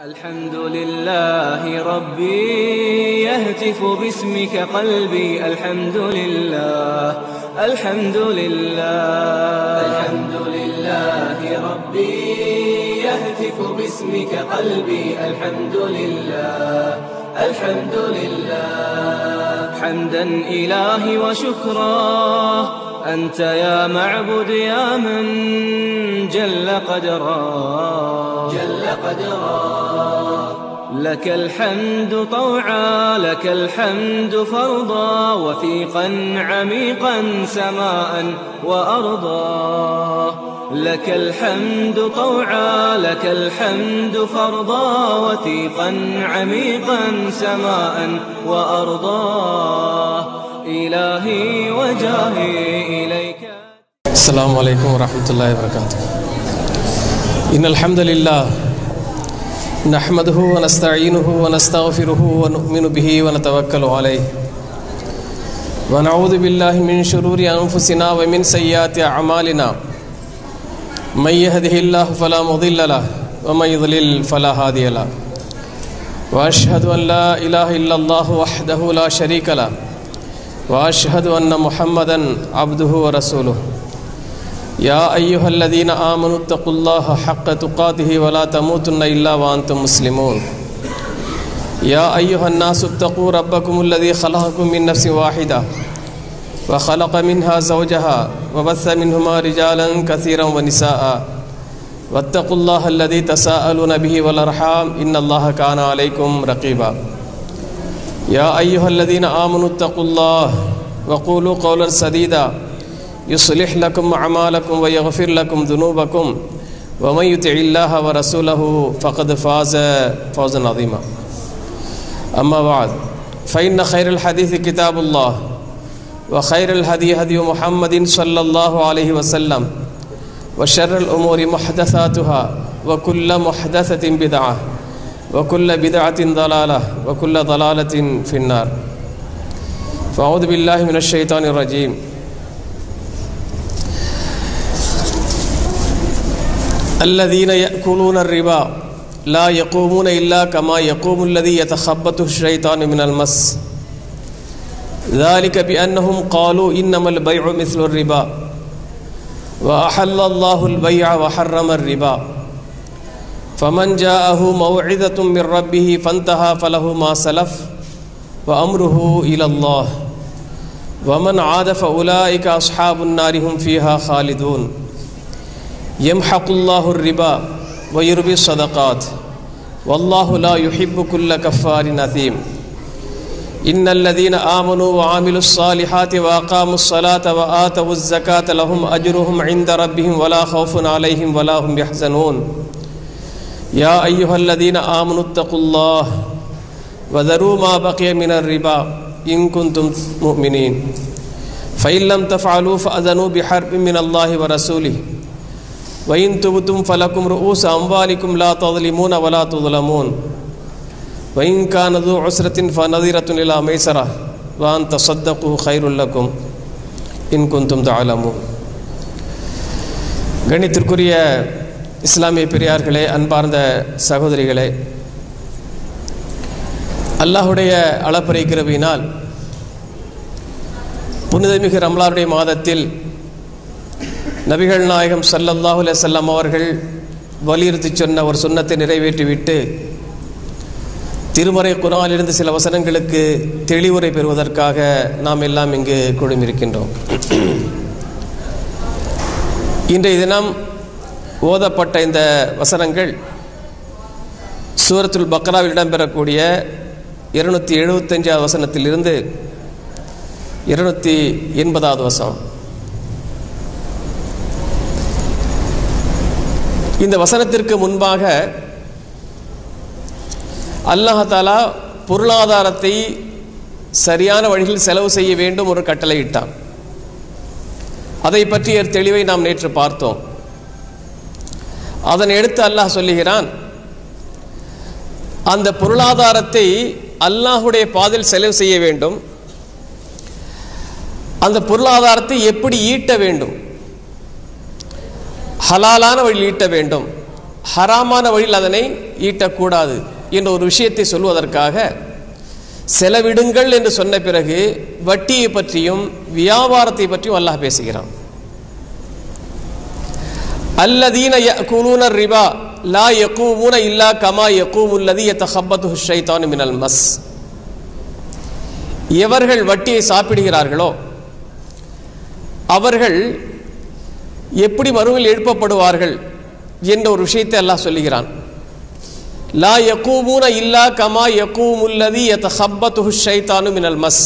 الحمد لله ربي يهتف باسمك قلبي الحمد لله الحمد لله الحمد لله ربي يهتف باسمك قلبي الحمد لله الحمد لله حمدا إلهي وشكرا أنت يا معبد يا من جل قدرا جل قدرا لك الحمد طوعا لك الحمد فرضا وثيقا عميقا سماء وأرضا لك الحمد طوعا لك الحمد فرضا وثيقا عميقا سماء وأرضا إلهي وجاهي إليك السلام عليكم ورحمة الله وبركاته إن الحمد لله نحمده ونستعينه ونستغفره ونؤمن به ونتوكل عليه ونعوذ بالله من شرور أنفسنا ومن سيئات أعمالنا من يهده الله فلا مضل له ومن يضلل فلا هادي له وأشهد أن لا إله إلا الله وحده لا شريك له وأشهد أن محمدا عبده ورسوله يا أيها الذين آمنوا اتقوا الله حق تقاته ولا تموتن إلا وأنتم مسلمون يا أيها الناس اتقوا ربكم الذي خلقكم من نفس واحدة وخلق منها زوجها وبث منهما رجالا كثيرا ونساء واتقوا الله الذي تساءلون به والأرحام إن الله كان عليكم رقيبا يا أيها الذين آمنوا اتقوا الله وقولوا قولا سديدا يصلح لكم أعمالكم ويغفر لكم ذنوبكم ومن يطع الله ورسوله فقد فاز فوزا عظيما أما بعد فإن خير الحديث كتاب الله وخير الهدي هدي محمد صلى الله عليه وسلم وشر الأمور محدثاتها وكل محدثة بدعة وكل بدعة ضلالة وكل ضلالة في النار فأعوذ بالله من الشيطان الرجيم الذين يأكلون الربا لا يقومون إلا كما يقوم الذي يتخبطه الشيطان من المس ذلك بأنهم قالوا إنما البيع مثل الربا وأحل الله البيع وحرم الربا فمن جاءه موعظة من ربه فانتهى فله ما سلف وأمره إلى الله ومن عاد فأولئك أصحاب النار هم فيها خالدون يمحق الله الربا ويربي الصدقات والله لا يحب كل كفار أثيم إن الذين آمنوا وعملوا الصالحات وأقاموا الصلاة وآتوا الزكاة لهم أجرهم عند ربهم ولا خوف عليهم ولا هم يحزنون يا أيها الذين آمنوا اتقوا الله وذروا ما بقي من الربا إن كنتم مؤمنين فإن لم تفعلوا فأذنوا بحرب من الله ورسوله وإن تبتم فلكم رؤوس أموالكم لا تظلمون ولا تظلمون وإن كان ذو عسرة فنظرة إلى ميسرة وأن تصدقوا خير لكم إن كنتم تعلمون கணித்திற்குரிய இஸ்லாமிய பெரியார்களே அன்பார்ந்த சகோதரிகளே அல்லாஹுடைய அளப்பறை கிருபியினால் புனிதமிகு ரம்லாருடைய மாதத்தில் நபிகள் நாயகம் சல்லல்லாஹு அலையம் அவர்கள் வலியுறுத்தி சொன்ன ஒரு சுண்ணத்தை நிறைவேற்றிவிட்டு திருமறை குரானிலிருந்து சில வசனங்களுக்கு தெளிவுரை பெறுவதற்காக நாம் எல்லாம் இங்கு குழுமிருக்கின்றோம் இன்றைய தினம் ஓதப்பட்ட இந்த வசனங்கள் சூரத்துல் பக்ராவில் இடம்பெறக்கூடிய இருநூற்றி எழுபத்தஞ்சாவது வசனத்திலிருந்து இருநூற்றி எண்பதாவது வசனம் இந்த வசனத்திற்கு முன்பாக அல்லாஹாலா பொருளாதாரத்தை சரியான வழியில் செலவு செய்ய வேண்டும் ஒரு கட்டளையிட்டான் அதை பற்றிய தெளிவை நாம் நேற்று பார்த்தோம் அதனை எடுத்து அல்லாஹ் சொல்லுகிறான் அந்த பொருளாதாரத்தை அல்லாஹுடைய பாதையில் செலவு செய்ய வேண்டும் அந்த பொருளாதாரத்தை எப்படி ஈட்ட வேண்டும் ஹலாலான வழியில் ஈட்ட வேண்டும் ஹராமான வழியில் அதனை ஈட்டக்கூடாது என்ற ஒரு விஷயத்தை சொல்வதற்காக செலவிடுங்கள் என்று சொன்ன பிறகு வட்டியை பற்றியும் வியாபாரத்தை பற்றியும் அல்லாஹ் பேசுகிறான் அல்லதீன யகுலூன ரிபா லா யகூமுன இல்லா கமா யகூமுல்லதி யதஹப்பத்துஹு ஷைத்தானு மினல் மஸ் எவர்கள் வட்டியை சாப்பிடுகிறார்களோ அவர்கள் எப்படி மறுவில் எழுப்பப்படுவார்கள் என்ற ஒரு விஷயத்தை அல்லாஹ் சொல்லுகிறான் லா யகூமுன இல்லா கமா யகூமுல்லதி யதஹப்பத்துஹு ஷைத்தானு மினல் மஸ்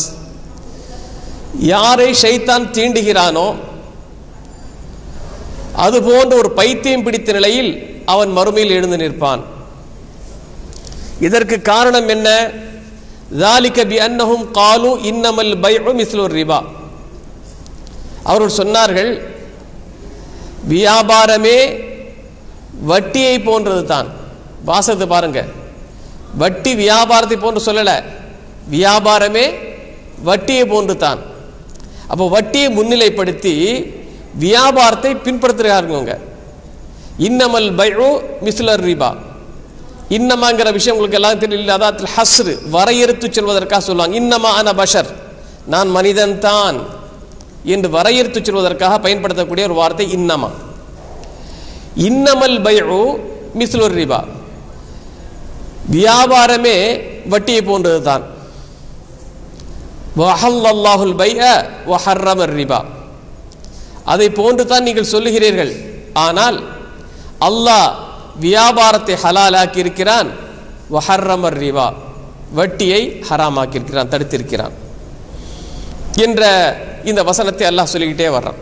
யாரை ஷைத்தான் தீண்டுகிறானோ அது போன்ற ஒரு பைத்தியம் பிடித்த நிலையில் அவன் மறுமையில் எழுந்து நிற்பான் இதற்கு காரணம் என்ன ذَلِكَ بِأَنَّهُمْ قَالُوا إِنَّمَا الْبَيْعُ مِثْلُ الرِّبَا அவர்கள் சொன்னார்கள் வியாபாரமே வட்டியை போன்றது தான் வாசத்தை பாருங்க வட்டி வியாபாரத்தை போன்று சொல்லல வியாபாரமே வட்டியை போன்று தான் அப்போ வட்டியை முன்னிலைப்படுத்தி வியாபாரத்தை பின்படுத்துகிறாருங்க இன்னமல் பைஉ மிஸ்லர் ரிபா இன்னமாங்கிற விஷயம் உங்களுக்கு எல்லாம் தெரியல அதாவது ஹஸ்ரு வரையறுத்து சொல்வதற்காக சொல்லுவாங்க இன்னமா அன பஷர் நான் மனிதன் தான் என்று வரையறுத்து சொல்வதற்காக பயன்படுத்தக்கூடிய ஒரு வார்த்தை இன்னமா இன்னமல் பைஉ மிஸ்லுர் ரிபா வியாபாரமே வட்டியை போன்றது தான் வஹல்லல்லாஹுல் பைஅ வஹர்ரமர் ரிபா அதை போன்று தான் நீங்கள் சொல்லுகிறீர்கள் ஆனால் அல்லாஹ் வியாபாரத்தை ஹலாலாக்கி இருக்கிறான் வஹர்ரமர் ரிவா வட்டியை ஹராமாக்கி இருக்கிறான் தடுத்திருக்கிறான் என்ற இந்த வசனத்தை அல்லாஹ் சொல்லிக்கிட்டே வர்றான்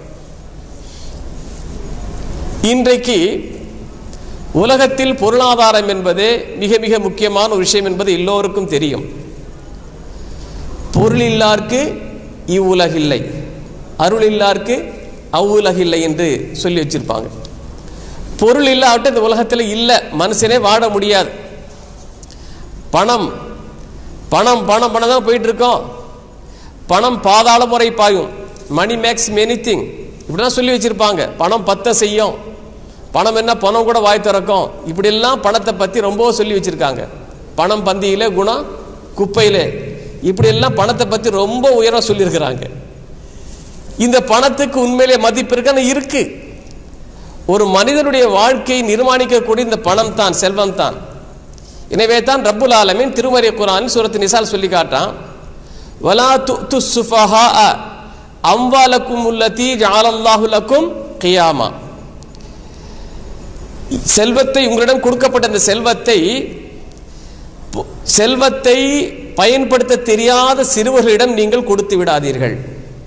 இன்றைக்கு உலகத்தில் பொருளாதாரம் என்பது மிக மிக முக்கியமான ஒரு விஷயம் என்பது எல்லோருக்கும் தெரியும் பொருள் இல்லார்க்கு இவ்வுலகில்லை அருள் இல்லார்க்கு அவ்வுலகில்லை என்று சொல்லி வச்சிருப்பாங்க பொருள் இல்லாவிட்டு இந்த உலகத்தில் இல்லை மனுஷனே வாழ முடியாது பணம் பணம் பணம் பணம் தான் போயிட்டு இருக்கோம் பணம் பாதாள முறை பாயும் மணி மேக்ஸ் மெனி திங் இப்படிலாம் சொல்லி வச்சிருப்பாங்க பணம் பத்த செய்யும் பணம் என்ன பணம் கூட வாய் திறக்கும் இப்படியெல்லாம் பணத்தை பற்றி ரொம்ப சொல்லி வச்சிருக்காங்க பணம் பந்தியில குணம் குப்பையிலே இப்படியெல்லாம் பணத்தை பற்றி ரொம்ப உயரம் சொல்லியிருக்கிறாங்க இந்த பணத்துக்கு உண்மையிலே மதிப்பு இருக்கான இருக்கு ஒரு மனிதனுடைய வாழ்க்கையை நிர்மாணிக்கக்கூடிய இந்த பணம் தான் செல்வம் தான் எனவே தான் ரப்புல் ஆலமின் திருமறை குரான் சூரத்து நிசால் சொல்லி காட்டான் வலா து து சுஃபஹா அம்வாலக்கும் உள்ளதி ஜாலல்லாஹு லக்கும் கியாமா செல்வத்தை உங்களிடம் கொடுக்கப்பட்ட அந்த செல்வத்தை பொ- செல்வத்தை பயன்படுத்த தெரியாத சிறுவர்களிடம் நீங்கள் கொடுத்து விடாதீர்கள்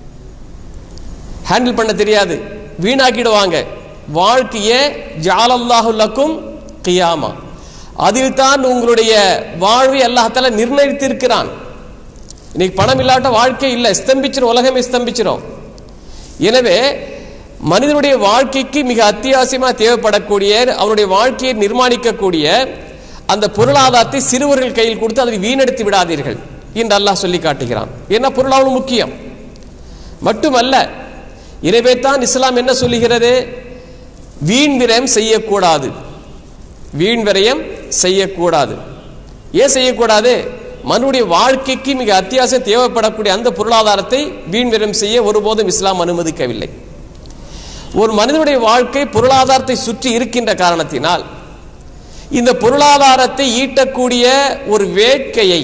ஹேண்டில் பண்ண தெரியாது வீணாக்கிடுவாங்க வாழ்க்கையை ஜாலல்லாஹு லக்கும் கியாமா அதில் தான் உங்களுடைய வாழ்வை அல்லாஹால நிர்ணயித்திருக்கிறான் இன்னைக்கு பணம் இல்லாட்ட வாழ்க்கை இல்லை ஸ்தம்பிச்சிரும் உலகமே ஸ்தம்பிச்சிரும் எனவே மனிதனுடைய வாழ்க்கைக்கு மிக அத்தியாவசியமாக தேவைப்படக்கூடிய அவனுடைய வாழ்க்கையை நிர்மாணிக்கக்கூடிய அந்த பொருளாதாரத்தை சிறுவர்கள் கையில் கொடுத்து அதை வீணெடுத்து விடாதீர்கள் என்று அல்லாஹ் சொல்லி காட்டுகிறான் ஏன்னா பொருளாதாரம் முக்கியம் மட்டுமல்ல எனவே தான் இஸ்லாம் என்ன சொல்லுகிறது வீண் விரயம் செய்யக்கூடாது வீண் விரயம் செய்யக்கூடாது ஏன் செய்யக்கூடாது மனுடைய வாழ்க்கைக்கு மிக அத்தியாவசியம் தேவைப்படக்கூடிய அந்த பொருளாதாரத்தை வீண் விரயம் செய்ய ஒருபோதும் இஸ்லாம் அனுமதிக்கவில்லை ஒரு மனிதனுடைய வாழ்க்கை பொருளாதாரத்தை சுற்றி இருக்கின்ற காரணத்தினால் இந்த பொருளாதாரத்தை ஈட்டக்கூடிய ஒரு வேட்கையை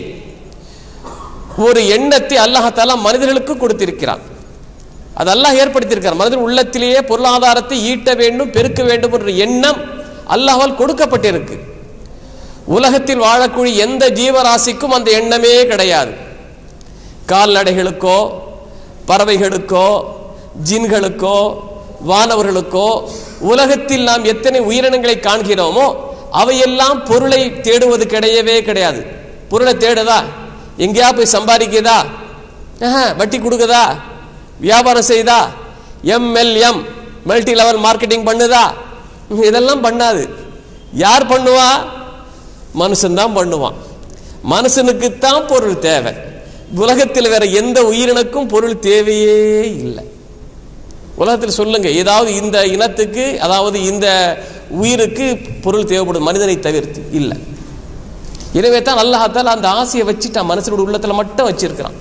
ஒரு எண்ணத்தை அல்லாஹால மனிதர்களுக்கு கொடுத்திருக்கிறான் அது அல்லாஹ் ஏற்படுத்தியிருக்கிறார் மனிதன் உள்ளத்திலேயே பொருளாதாரத்தை ஈட்ட வேண்டும் பெருக்க வேண்டும் என்ற எண்ணம் அல்லாஹ்வால் கொடுக்கப்பட்டிருக்கு உலகத்தில் வாழக்கூடிய எந்த ஜீவராசிக்கும் அந்த எண்ணமே கிடையாது கால்நடைகளுக்கோ பறவைகளுக்கோ ஜின்களுக்கோ வானவர்களுக்கோ உலகத்தில் நாம் எத்தனை உயிரினங்களை காண்கிறோமோ அவையெல்லாம் பொருளை தேடுவது கிடையவே கிடையாது பொருளை தேடுதா எங்கேயா போய் சம்பாதிக்குதா ஆஹா, வட்டி கொடுக்குதா வியாபாரம் செய்தா எம்எல்எம் மல்டி லெவல் மார்க்கெட்டிங் பண்ணுதா இதெல்லாம் பண்ணாது யார் பண்ணுவா மனுஷன்தான் பண்ணுவான் மனுஷனுக்குத்தான் பொருள் தேவை உலகத்தில் வேற எந்த உயிரினுக்கும் பொருள் தேவையே இல்லை உலகத்தில் சொல்லுங்க ஏதாவது இந்த இனத்துக்கு அதாவது இந்த உயிருக்கு பொருள் தேவைப்படும் மனிதனை தவிர்த்து இல்லை எனவே தான் அல்லாஹால அந்த ஆசையை வச்சுட்டான் மனசனோட உள்ளத்துல மட்டும் வச்சிருக்கிறான்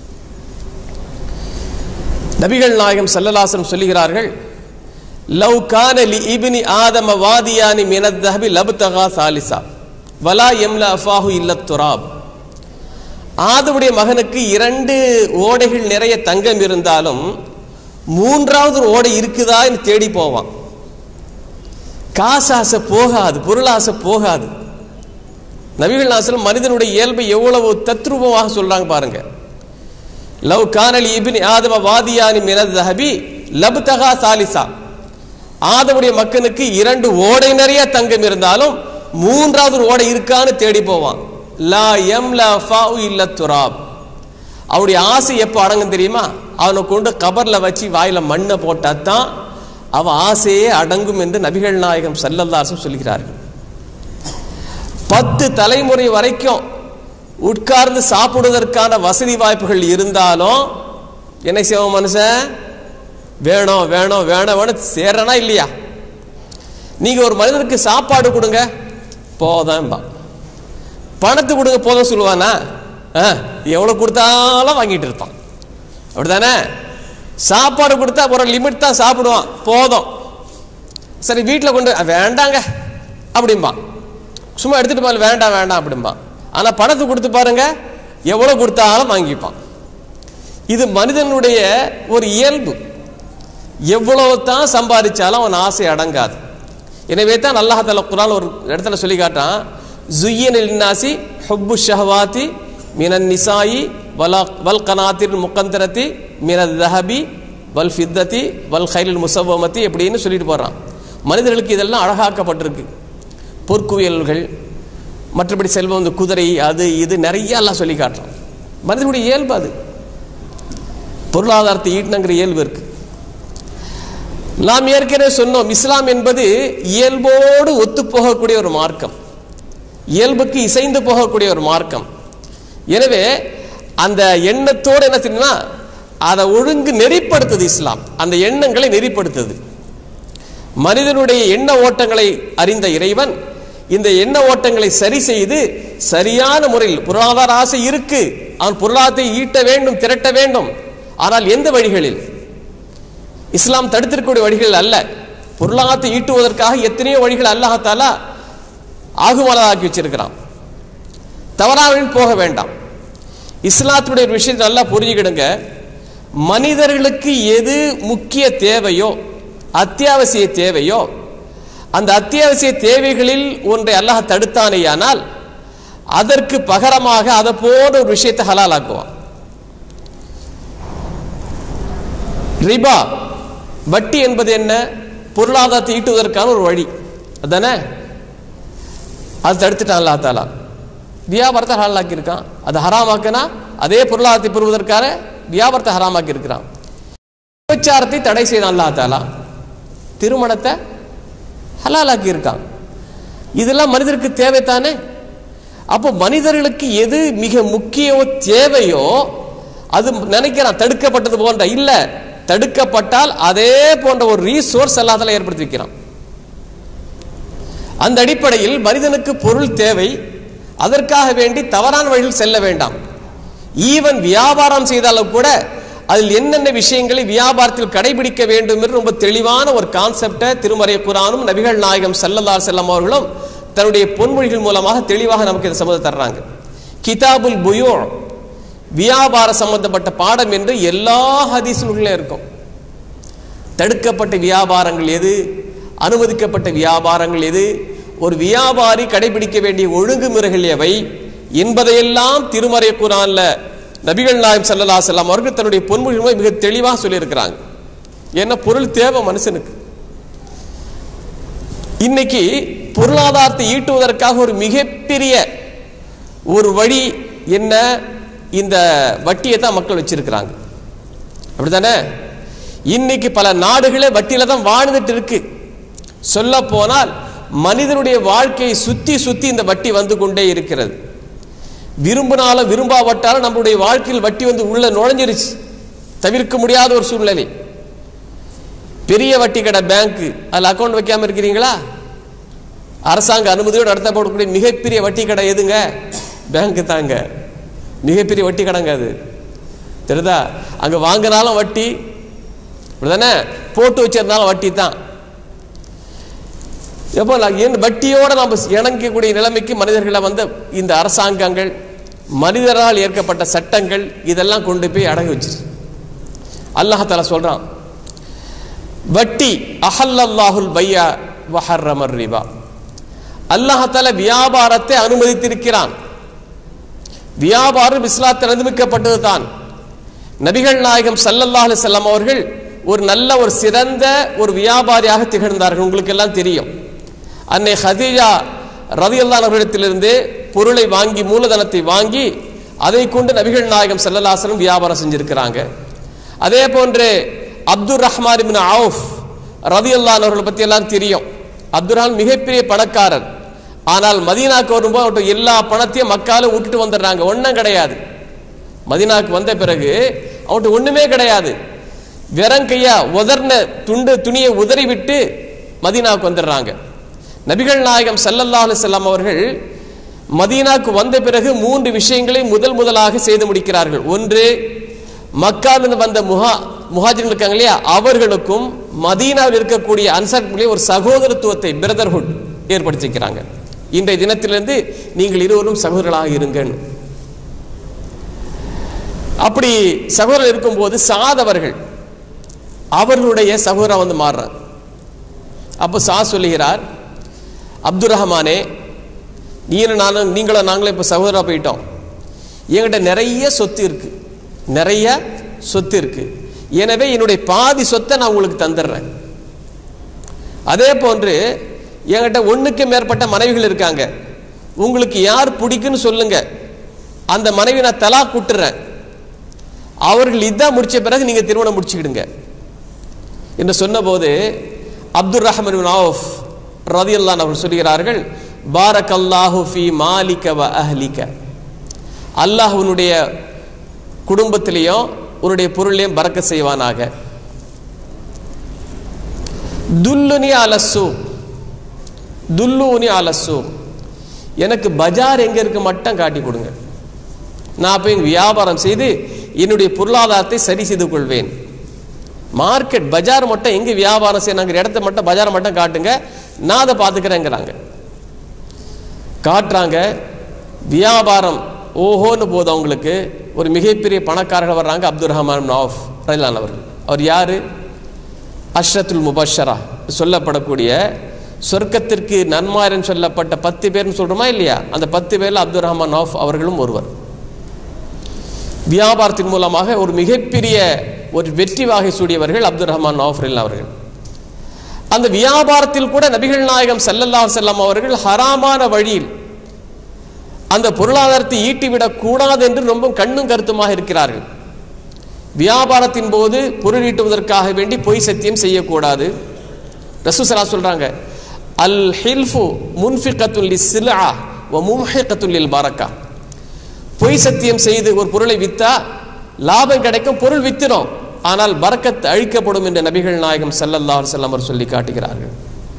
நபிகள் நாயகம் சல்லல்லாசனம் சொல்லுகிறார்கள் லவ் கான லி இப்னி ஆதம வாதியானி மினத் தஹபி லப்தகா சாலிசா வலா எம்ல அஃபாஹு இல்ல துராப் ஆதவுடைய மகனுக்கு இரண்டு ஓடைகள் நிறைய தங்கம் இருந்தாலும் மூன்றாவது ஒரு ஓடை இருக்குதான்னு தேடி போவான் காசாசை போகாது பொருளாசை போகாது நபிகள் நாசலம் மனிதனுடைய இயல்பை எவ்வளவு தத்ரூபமாக சொல்றாங்க பாருங்க லவ் கானல் இபின் ஆதம வாதியானி மினத் தஹபி லப்தகா சாலிசா ஆதமுடைய மக்களுக்கு இரண்டு ஓடை நிறைய தங்கம் இருந்தாலும் மூன்றாவது ஒரு ஓடை இருக்கான்னு தேடி போவான் லா எம் லா ஃபாஉ இல்ல துராப் அவருடைய ஆசை எப்போ அடங்கும் தெரியுமா அவனை கொண்டு கபர்ல வச்சு வாயில மண்ணை போட்டா தான் அவன் ஆசையே அடங்கும் என்று நபிகள் நாயகம் சல்லல்லாசம் சொல்கிறார்கள் பத்து தலைமுறை வரைக்கும் உட்கார்ந்து சாப்பிடுவதற்கான வசதி வாய்ப்புகள் இருந்தாலும் என்ன செய்வோம் மனுஷன் வேணும் வேணும் வேணும் வேணும் சேரனா இல்லையா நீங்க ஒரு மனிதனுக்கு சாப்பாடு கொடுங்க போதம்பா பணத்தை கொடுங்க போதும் சொல்லுவானா ஆ, எவ்வளவு கொடுத்தாலும் வாங்கிட்டு இருப்பான் அப்படிதானே சாப்பாடு கொடுத்தா ஒரு லிமிட் தான் சாப்பிடுவான் போதும் சரி வீட்டில் கொண்டு "அ, வேண்டாங்க அப்படிம்பா சும்மா எடுத்துட்டு போல வேண்டாம் வேண்டாம் அப்படிம்பா ஆனால் பணத்தை கொடுத்து பாருங்க எவ்வளோ கொடுத்தாலும் வாங்கிப்பான் இது மனிதனுடைய ஒரு இயல்பு எவ்வளவு தான் சம்பாதிச்சாலும் அவன் ஆசை அடங்காது எனவே தான் அல்லாஹ் தஆலா குர்ஆன் ஒரு இடத்துல சொல்லி காட்டான் ஜுய்யன் இன்னாசி ஹுப்பு ஷஹவாத்தி மினன் நிசாயி வலா வல் கனாத்திர் முக்கந்தரத்தி மினத் தஹபி வல் ஃபித்தத்தி வல் ஹைலில் முசவமத்தி எப்படின்னு சொல்லிட்டு போறான் மனிதர்களுக்கு இதெல்லாம் அழகாக்கப்பட்டிருக்கு பொற்குவியல்கள் மற்றபடி செல்வம் இந்த குதிரை அது இது நிறைய எல்லாம் சொல்லி காட்டுறான் மனிதனுடைய இயல்பு அது பொருளாதாரத்தை ஈட்டணுங்கிற இயல்பு இருக்கு நாம் ஏற்கனவே சொன்னோம் இஸ்லாம் என்பது இயல்போடு ஒத்துப்போகக்கூடிய ஒரு மார்க்கம் இயல்புக்கு இசைந்து போகக்கூடிய ஒரு மார்க்கம் எனவே அந்த எண்ணத்தோடு என்ன தெரியுமா அதை ஒழுங்கு நெறிப்படுத்துது இஸ்லாம் அந்த எண்ணங்களை நெறிப்படுத்துது மனிதனுடைய எண்ண ஓட்டங்களை அறிந்த இறைவன் இந்த எண்ண ஓட்டங்களை சரி செய்து சரியான முறையில் பொருளாதார ஆசை இருக்கு அவன் பொருளாதாரத்தை ஈட்ட வேண்டும் திரட்ட வேண்டும் ஆனால் எந்த வழிகளில் இஸ்லாம் தடுத்திருக்கக்கூடிய வழிகள் அல்ல பொருளாதாரத்தை ஈட்டுவதற்காக எத்தனையோ வழிகள் அல்லாஹாலா ஆகுமானதாக்கி வச்சிருக்கிறான் தவறாவில் போக வேண்டாம் இஸ்லாத்துடைய ஒரு விஷயத்தை நல்லா புரிஞ்சுக்கிடுங்க மனிதர்களுக்கு எது முக்கிய தேவையோ அத்தியாவசிய தேவையோ அந்த அத்தியாவசிய தேவைகளில் ஒன்றை அல்லாஹ் தடுத்தானேயானால் அதற்கு பகரமாக அதை போன்ற ஒரு விஷயத்தை ஹலாலாக்குவான் ரிபா வட்டி என்பது என்ன பொருளாதாரத்தை ஈட்டுவதற்கான ஒரு வழி அதானே அது தடுத்துட்டான் அல்லா தாலா வியாபாரத்தை ஹலாலாக்கி இருக்கான் அது ஹராமாக்குனா அதே பொருளாதாரத்தை பெறுவதற்கான வியாபாரத்தை ஹராமாக்கி இருக்கிறான் விபச்சாரத்தை தடை செய்தான் அல்லா தாலா திருமணத்தை ஹலாலாக்கி இருக்கான் இதெல்லாம் மனிதருக்கு தேவைத்தானே அப்போ மனிதர்களுக்கு எது மிக முக்கிய தேவையோ அது நினைக்கிறான் தடுக்கப்பட்டது போன்ற இல்ல தடுக்கப்பட்டால் அதே போன்ற ஒரு ரீசோர்ஸ் அல்லாதல ஏற்படுத்தி வைக்கிறான் அந்த அடிப்படையில் மனிதனுக்கு பொருள் தேவை அதற்காக வேண்டி தவறான வழியில் செல்ல வேண்டாம் ஈவன் வியாபாரம் செய்தாலும் கூட அதில் என்னென்ன விஷயங்களை வியாபாரத்தில் கடைபிடிக்க வேண்டும் என்று ரொம்ப தெளிவான ஒரு கான்செப்டை திருமறை குரானும் நபிகள் நாயகம் சல்லல்லாஹு செல்லம் அவர்களும் தன்னுடைய பொன்மொழிகள் மூலமாக தெளிவாக நமக்கு இந்த சம்மதம் தர்றாங்க கிதாபுல் புயோ வியாபார சம்பந்தப்பட்ட பாடம் என்று எல்லா ஹதீசுகளிலும் இருக்கும் தடுக்கப்பட்ட வியாபாரங்கள் எது அனுமதிக்கப்பட்ட வியாபாரங்கள் எது ஒரு வியாபாரி கடைபிடிக்க வேண்டிய ஒழுங்குமுறைகள் எவை என்பதையெல்லாம் திருமறை குரான்ல நபிகள் நாயம் சல்லா செல்லாம் அவர்கள் தன்னுடைய பொன்மொழிகளை மிக தெளிவாக சொல்லியிருக்கிறாங்க ஏன்னா பொருள் தேவை மனுஷனுக்கு இன்னைக்கு பொருளாதாரத்தை ஈட்டுவதற்காக ஒரு மிகப்பெரிய ஒரு வழி என்ன இந்த வட்டியை தான் மக்கள் வச்சிருக்கிறாங்க அப்படிதானே இன்னைக்கு பல நாடுகளே வட்டியில தான் வாழ்ந்துட்டு இருக்கு சொல்ல போனால் மனிதனுடைய வாழ்க்கையை சுத்தி சுத்தி இந்த வட்டி வந்து கொண்டே இருக்கிறது விரும்பினாலும் விரும்பாவட்டாலும் நம்மளுடைய வாழ்க்கையில் வட்டி வந்து உள்ள நுழைஞ்சிருச்சு தவிர்க்க முடியாத ஒரு சூழ்நிலை பெரிய வட்டி கடை பேங்க் அதில் அக்கௌண்ட் வைக்காம இருக்கிறீங்களா அரசாங்க அனுமதியோடு நடத்தப்படக்கூடிய மிகப்பெரிய வட்டி கடை எதுங்க பேங்க்கு தாங்க மிகப்பெரிய வட்டி கடைங்க அது தெரியுதா அங்கே வாங்கினாலும் வட்டி இப்படிதானே போட்டு வச்சிருந்தாலும் வட்டி தான் எப்போ ஏன் வட்டியோட நம்ம இணங்கக்கூடிய நிலைமைக்கு மனிதர்களை வந்து இந்த அரசாங்கங்கள் மனிதரால் ஏற்கப்பட்ட சட்டங்கள் இதெல்லாம் கொண்டு போய் அடங்கி வச்சிரு அல்லாஹால சொல்றான் வட்டி அஹல்லல்லாஹுல் பையா வஹர்ரமர் ரிபா அல்லாஹால வியாபாரத்தை அனுமதித்திருக்கிறான் வியாபாரம் இஸ்லாத்தில் அனுமதிக்கப்பட்டது தான் நபிகள் நாயகம் சல்லல்லாஹு அலைஹி வஸல்லம் அவர்கள் ஒரு நல்ல ஒரு சிறந்த ஒரு வியாபாரியாக திகழ்ந்தார்கள் உங்களுக்கு எல்லாம் தெரியும் அன்னை ஹதீஜா ரதியல்லான் அவர்களிடத்திலிருந்து பொருளை வாங்கி மூலதனத்தை வாங்கி அதை கொண்டு நபிகள் நாயகம் சல்லல்லாசலம் வியாபாரம் செஞ்சிருக்கிறாங்க அதே போன்று அப்துல் ரஹ்மான் இப்னு அவுஃப் ரதியல்லான் அவர்களை பற்றி எல்லாம் தெரியும் அப்துல் ரஹ்மான் மிகப்பெரிய பணக்காரர் ஆனால் மதீனாக்கு வரும்போது அவர்கிட்ட எல்லா பணத்தையும் மக்கால விட்டுட்டு வந்துடுறாங்க ஒன்றும் கிடையாது மதினாக்கு வந்த பிறகு அவன்கிட்ட ஒண்ணுமே கிடையாது வெறங்கையா உதர்ன துண்டு துணியை உதறி விட்டு மதீனாவுக்கு வந்துடுறாங்க நபிகள் நாயகம் ஸல்லல்லாஹு அலைஹி வஸல்லம் அவர்கள் மதீனாக்கு வந்த பிறகு மூன்று விஷயங்களை முதல் முதலாக செய்து முடிக்கிறார்கள் ஒன்று மக்காவிலிருந்து வந்த முஹா முஹாஜிர்கள் இருக்காங்க இல்லையா அவர்களுக்கும் மதீனாவில் இருக்கக்கூடிய அன்சார்க்குள்ளே ஒரு சகோதரத்துவத்தை பிரதர்ஹுட் ஏற்படுத்திக்கிறாங்க இன்றைய தினத்திலிருந்து நீங்கள் இருவரும் சகோதரர்களாக இருங்கள் அப்படி சகோதரர் இருக்கும்போது சாதவர்கள் அவர்களுடைய சகோதரன் வந்து மாறுறார் அப்போ சா சொல்லுகிறார் அப்துல் ரஹ்மானே நீனும் நானும் நீங்களும் நாங்களும் இப்போ சகோதரா போயிட்டோம் என்கிட்ட நிறைய சொத்து இருக்கு நிறைய சொத்து இருக்கு எனவே என்னுடைய பாதி சொத்தை நான் உங்களுக்கு தந்துடுறேன் அதே போன்று என்கிட்ட ஒண்ணுக்கு மேற்பட்ட மனைவிகள் இருக்காங்க உங்களுக்கு யார் பிடிக்குன்னு சொல்லுங்க அந்த மனைவி நான் தலா கூட்டுறேன் அவர்கள் இதான் முடிச்ச பிறகு நீங்க திருமணம் முடிச்சுக்கிடுங்க என்று சொன்னபோது அப்துல் ரஹ்மான் ஆஃப் ரதியல்லான் அவர்கள் சொல்கிறார்கள் பாரக் அல்லாஹு ஃபி மாலிக வ அஹ்லிக அல்லாஹ் உன்னுடைய குடும்பத்திலையும் உன்னுடைய பொருளையும் பறக்க செய்வானாக துல்லுனி அலசு துல்லுனி அலசு எனக்கு பஜார் எங்க இருக்கு மட்டும் காட்டி கொடுங்க நான் போய் வியாபாரம் செய்து என்னுடைய பொருளாதாரத்தை சரி செய்து கொள்வேன் மார்க்கெட் பஜார் மட்டும் எங்க வியாபாரம் செய்யணுங்கிற இடத்த மட்டும் பஜார் மட்டும் காட்டுங்க நான் அதை பார்த்துக்கிறேங்கிறாங்க காட்டுறாங்க வியாபாரம் ஓஹோன்னு போதும் அவங்களுக்கு ஒரு மிகப்பெரிய பணக்காரர்கள் வர்றாங்க அப்துல் ரஹ்மான் ஆஃப் ரயிலான் அவர்கள் அவர் யாரு அஷ்ரத்துல் முபஷரா சொல்லப்படக்கூடிய சொர்க்கத்திற்கு நன்மாரன் சொல்லப்பட்ட பத்து பேர்னு சொல்றோமா இல்லையா அந்த பத்து பேர்ல அப்துல் ரஹ்மான் ஆஃப் அவர்களும் ஒருவர் வியாபாரத்தின் மூலமாக ஒரு மிகப்பெரிய ஒரு வெற்றி வாகை சூடியவர்கள் அப்துல் ரஹ்மான் நவாஃபரில் அவர்கள் அந்த வியாபாரத்தில் கூட நபிகள் நாயகம் ஸல்லல்லாஹு அலைஹி வஸல்லம் அவர்கள் ஹராமான வழியில் அந்த பொருளாதாரத்தை ஈட்டிவிடக் கூடாது என்று ரொம்ப கண்ணும் கருத்துமாக இருக்கிறார்கள் வியாபாரத்தின் போது பொருள் ஈட்டுவதற்காக வேண்டி பொய் சத்தியம் செய்யக்கூடாது ரசூசலா சொல்றாங்க அல் ஹில்ஃபு முன்ஃபிகத்துல் லிஸ்ஸிலா வ மும்ஹிகத்துல் லில் பரக்கா பொய் சத்தியம் செய்து ஒரு பொருளை வித்தா லாபம் கிடைக்கும் பொருள் வித்திரும் ஆனால் பரக்கத் அழிக்கப்படும் என்று நபிகள் நாயகம் ஸல்லல்லாஹு அலைஹி வஸல்லம் அவர் சொல்லி காட்டுகிறார்கள்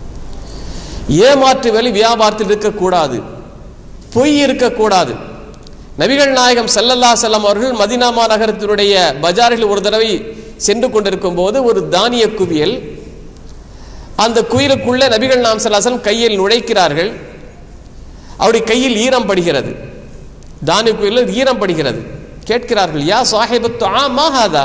ஏமாற்று வேலை வியாபாரத்தில் இருக்கக்கூடாது பொய் இருக்கக்கூடாது நபிகள் நாயகம் ஸல்லல்லாஹு அலைஹி வஸல்லம் அவர்கள் மதீனா மாநகரத்தினுடைய பஜாரில் ஒரு தடவை சென்று கொண்டிருக்கும் போது ஒரு தானிய குவியல் அந்த குயிலுக்குள்ள நபிகள் நாம் சல்லாசலம் கையில் நுழைக்கிறார்கள் அவருடைய கையில் ஈரம் படுகிறது தானிய குயிலில் ஈரம் படுகிறது கேட்கிறார்கள் யா சாஹிபத்து ஆமாஹாதா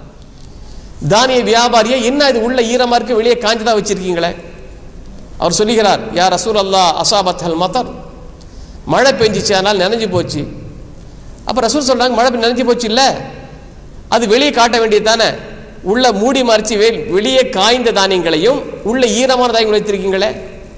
தானிய வியாபாரியே என்ன இது உள்ள ஈரமா இருக்கு வெளியே காஞ்சதா வச்சிருக்கீங்களே அவர் சொல்லுகிறார் யா ரசூல் அல்லா அசாபத் அல் மதர் மழை பெஞ்சிச்சு அதனால் நனைஞ்சு போச்சு அப்ப ரசூல் சொல்றாங்க மழை நனைஞ்சு போச்சு இல்ல அது வெளியே காட்ட வேண்டியது தானே உள்ள மூடி மறைச்சு வெ- வெளியே காய்ந்த தானியங்களையும் உள்ள ஈரமான தானியங்களை வைத்திருக்கீங்களே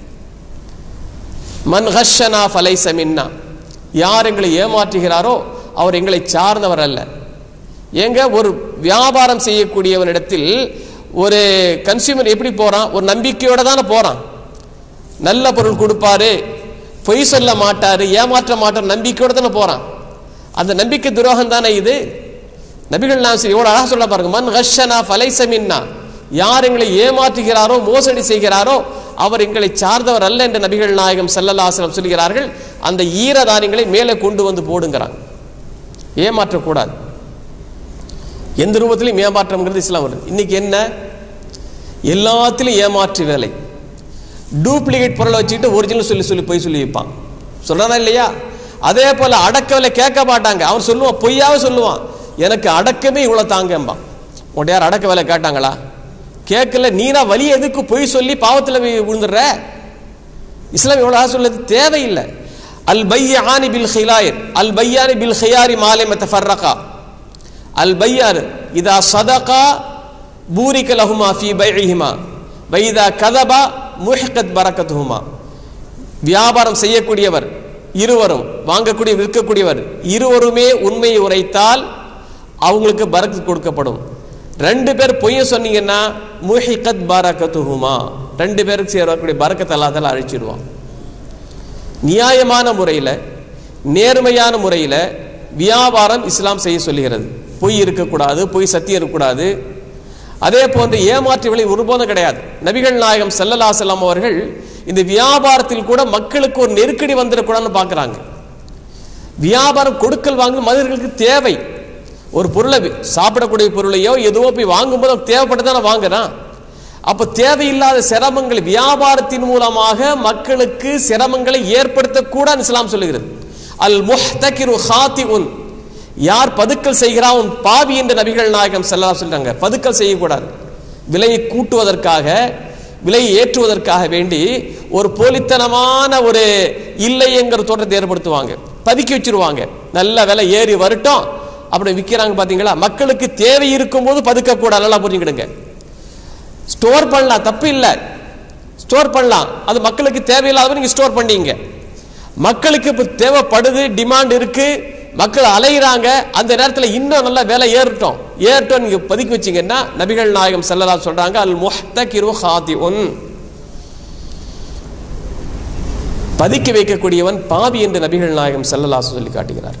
மன் ஹஷனா ஃபலைச மின்னா யார் எங்களை ஏமாற்றுகிறாரோ அவர் எங்களை சார்ந்தவர் அல்ல ஏங்க ஒரு வியாபாரம் செய்யக்கூடியவனிடத்தில் ஒரு கன்சியூமர் எப்படி போறான் ஒரு நம்பிக்கையோட தானே போறான் நல்ல பொருள் கொடுப்பாரு பொய் சொல்ல மாட்டாரு ஏமாற்ற மாட்டார் நம்பிக்கையோட தானே போறான் அந்த நம்பிக்கை துரோகம் தானே இது நபிகள் நாம் சரி எவ்வளோ அழகா சொல்ல பாருங்க மன் ஹஷனா ஃபலைச மின்னா யார் எங்களை ஏமாற்றுகிறாரோ மோசடி செய்கிறாரோ அவர் எங்களை சார்ந்தவர் அல்ல என்று நபிகள் நாயகம் ஸல்லல்லாஹு சொல்கிறார்கள் அந்த ஈரதானியங்களை மேலே கொண்டு வந்து போடுங்கிறாங்க ஏமாற்றக்கூடாது எந்த ரூபத்திலையும் ஏமாற்றம்ங்கிறது இஸ்லாம் வருது இன்னைக்கு என்ன எல்லாத்திலும் ஏமாற்று வேலை டூப்ளிகேட் பொருளை வச்சுக்கிட்டு ஒரிஜினல் சொல்லி சொல்லி போய் சொல்லி வைப்பான் சொல்றானா இல்லையா அதே போல அடக்க விலை கேட்க மாட்டாங்க அவன் சொல்லுவான் பொய்யாவே சொல்லுவான் எனக்கு அடக்கமே இவ்வளவு தாங்கம்பான் உன்ட்ட யார் அடக்க விலை கேட்டாங்களா கேட்கல நீனா வழி எதுக்கு பொய் சொல்லி பாவத்தில் விழுந்துடுற இஸ்லாம் இவ்வளவு சொல்லுது தேவையில்லை அல் பையானி பில் ஹிலாயர் அல் பையானி பில் ஹியாரி மாலை மத்தஃபர்ரகா அல் பையார் இதா சதகா பூரிக லஹுமா ஃபி பைஹிமா வைதா கதபா முஹ்கத் பரக்கத்துஹுமா வியாபாரம் செய்யக்கூடியவர் இருவரும் வாங்கக்கூடிய விற்கக்கூடியவர் இருவருமே உண்மையை உரைத்தால் அவங்களுக்கு பரக்கு கொடுக்கப்படும் ரெண்டு பேர் பொய்ய சொன்னீங்கன்னா முஹிகத் பரக்கத்துஹுமா ரெண்டு பேருக்கு சேரக்கூடிய பரக்கத்தை அல்லாதால அழிச்சிடுவான் நியாயமான முறையில் நேர்மையான முறையில் வியாபாரம் இஸ்லாம் செய்ய சொல்லுகிறது பொய் இருக்கக்கூடாது பொய் சத்தியம் இருக்கக்கூடாது அதே போன்று ஏமாற்று விலை ஒருபோதும் கிடையாது நபிகள் நாயகம் ஸல்லல்லாஹு அலைஹி வஸல்லம் அவர்கள் இந்த வியாபாரத்தில் கூட மக்களுக்கு ஒரு நெருக்கடி வந்துடக்கூடாதுன்னு பார்க்குறாங்க வியாபாரம் கொடுக்கல் வாங்க மனிதர்களுக்கு தேவை ஒரு பொருளை வி- சாப்பிடக்கூடிய பொருளையோ எதுவோ போய் வாங்கும்போது அவனுக்கு தேவைப்பட்டு தானே வாங்குறான் அப்போ தேவையில்லாத சிரமங்கள் வியாபாரத்தின் மூலமாக மக்களுக்கு சிரமங்களை ஏற்படுத்தக்கூடாது இஸ்லாம் சொல்லுகிறது அல் முஹ்தகிரு ஹாத்தி உன் யார் பதுக்கல் செய்கிறான் அவன் பாவி என்று நபிகள் நாயகம் ஸல்லல்லாஹு சொல்றாங்க பதுக்கல் செய்யக்கூடாது விலையை கூட்டுவதற்காக விலையை ஏற்றுவதற்காக வேண்டி ஒரு போலித்தனமான ஒரு இல்லைங்கிற தோற்றத்தை ஏற்படுத்துவாங்க பதுக்கி வச்சிருவாங்க நல்ல விலை ஏறி வரட்டும் அப்படி விற்கிறாங்க பாத்தீங்களா மக்களுக்கு தேவை இருக்கும்போது பதுக்கக்கூடாது நல்லா புரிஞ்சுக்கிடுங்க ஸ்டோர் பண்ணலாம் தப்பு இல்லை ஸ்டோர் பண்ணலாம் அது மக்களுக்கு தேவையில்லாத நீங்க ஸ்டோர் பண்ணீங்க மக்களுக்கு இப்போ தேவைப்படுது டிமாண்ட் இருக்கு மக்கள் அலைகிறாங்க அந்த நேரத்தில் இன்னும் நல்லா விலை ஏறட்டும் ஏறட்டும் நீங்க பதுக்கி வச்சீங்கன்னா நபிகள் நாயகம் ஸல்லல்லாஹு சொல்றாங்க அல் முஹ்தகிரு ஹாதிஉன் பதுக்கி வைக்கக்கூடியவன் பாவி என்று நபிகள் நாயகம் ஸல்லல்லாஹு சொல்லி காட்டுகிறார்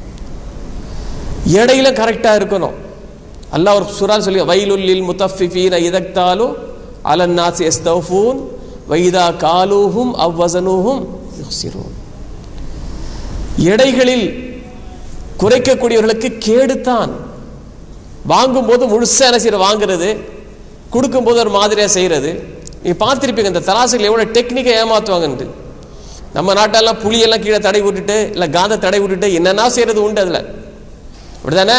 இடையில கரெக்டா இருக்கணும் அல்லாஹ் ஒரு சுறால் சொல்லி வைலுல்லில் முத்தஃபிஃபீன இதக்தாலு அலன் நாஸ் எஸ்தௌஃபூன் வைதா காலூஹும் அவ்வசனூஹும் யுக்சிரூன் எடைகளில் குறைக்கக்கூடியவர்களுக்கு கேடுத்தான் வாங்கும்போது முழுசா என்ன செய்யற வாங்குறது கொடுக்கும்போது ஒரு மாதிரியா செய்யறது நீங்க பார்த்திருப்பீங்க இந்த தராசுகள் எவ்வளவு டெக்னிக்கை ஏமாத்துவாங்கன்ட்டு நம்ம நாட்டெல்லாம் புளியெல்லாம் கீழே தடை விட்டுட்டு இல்லை காந்த தடை விட்டுட்டு என்னென்ன செய்யறது உண்டு அதில் அப்படிதானே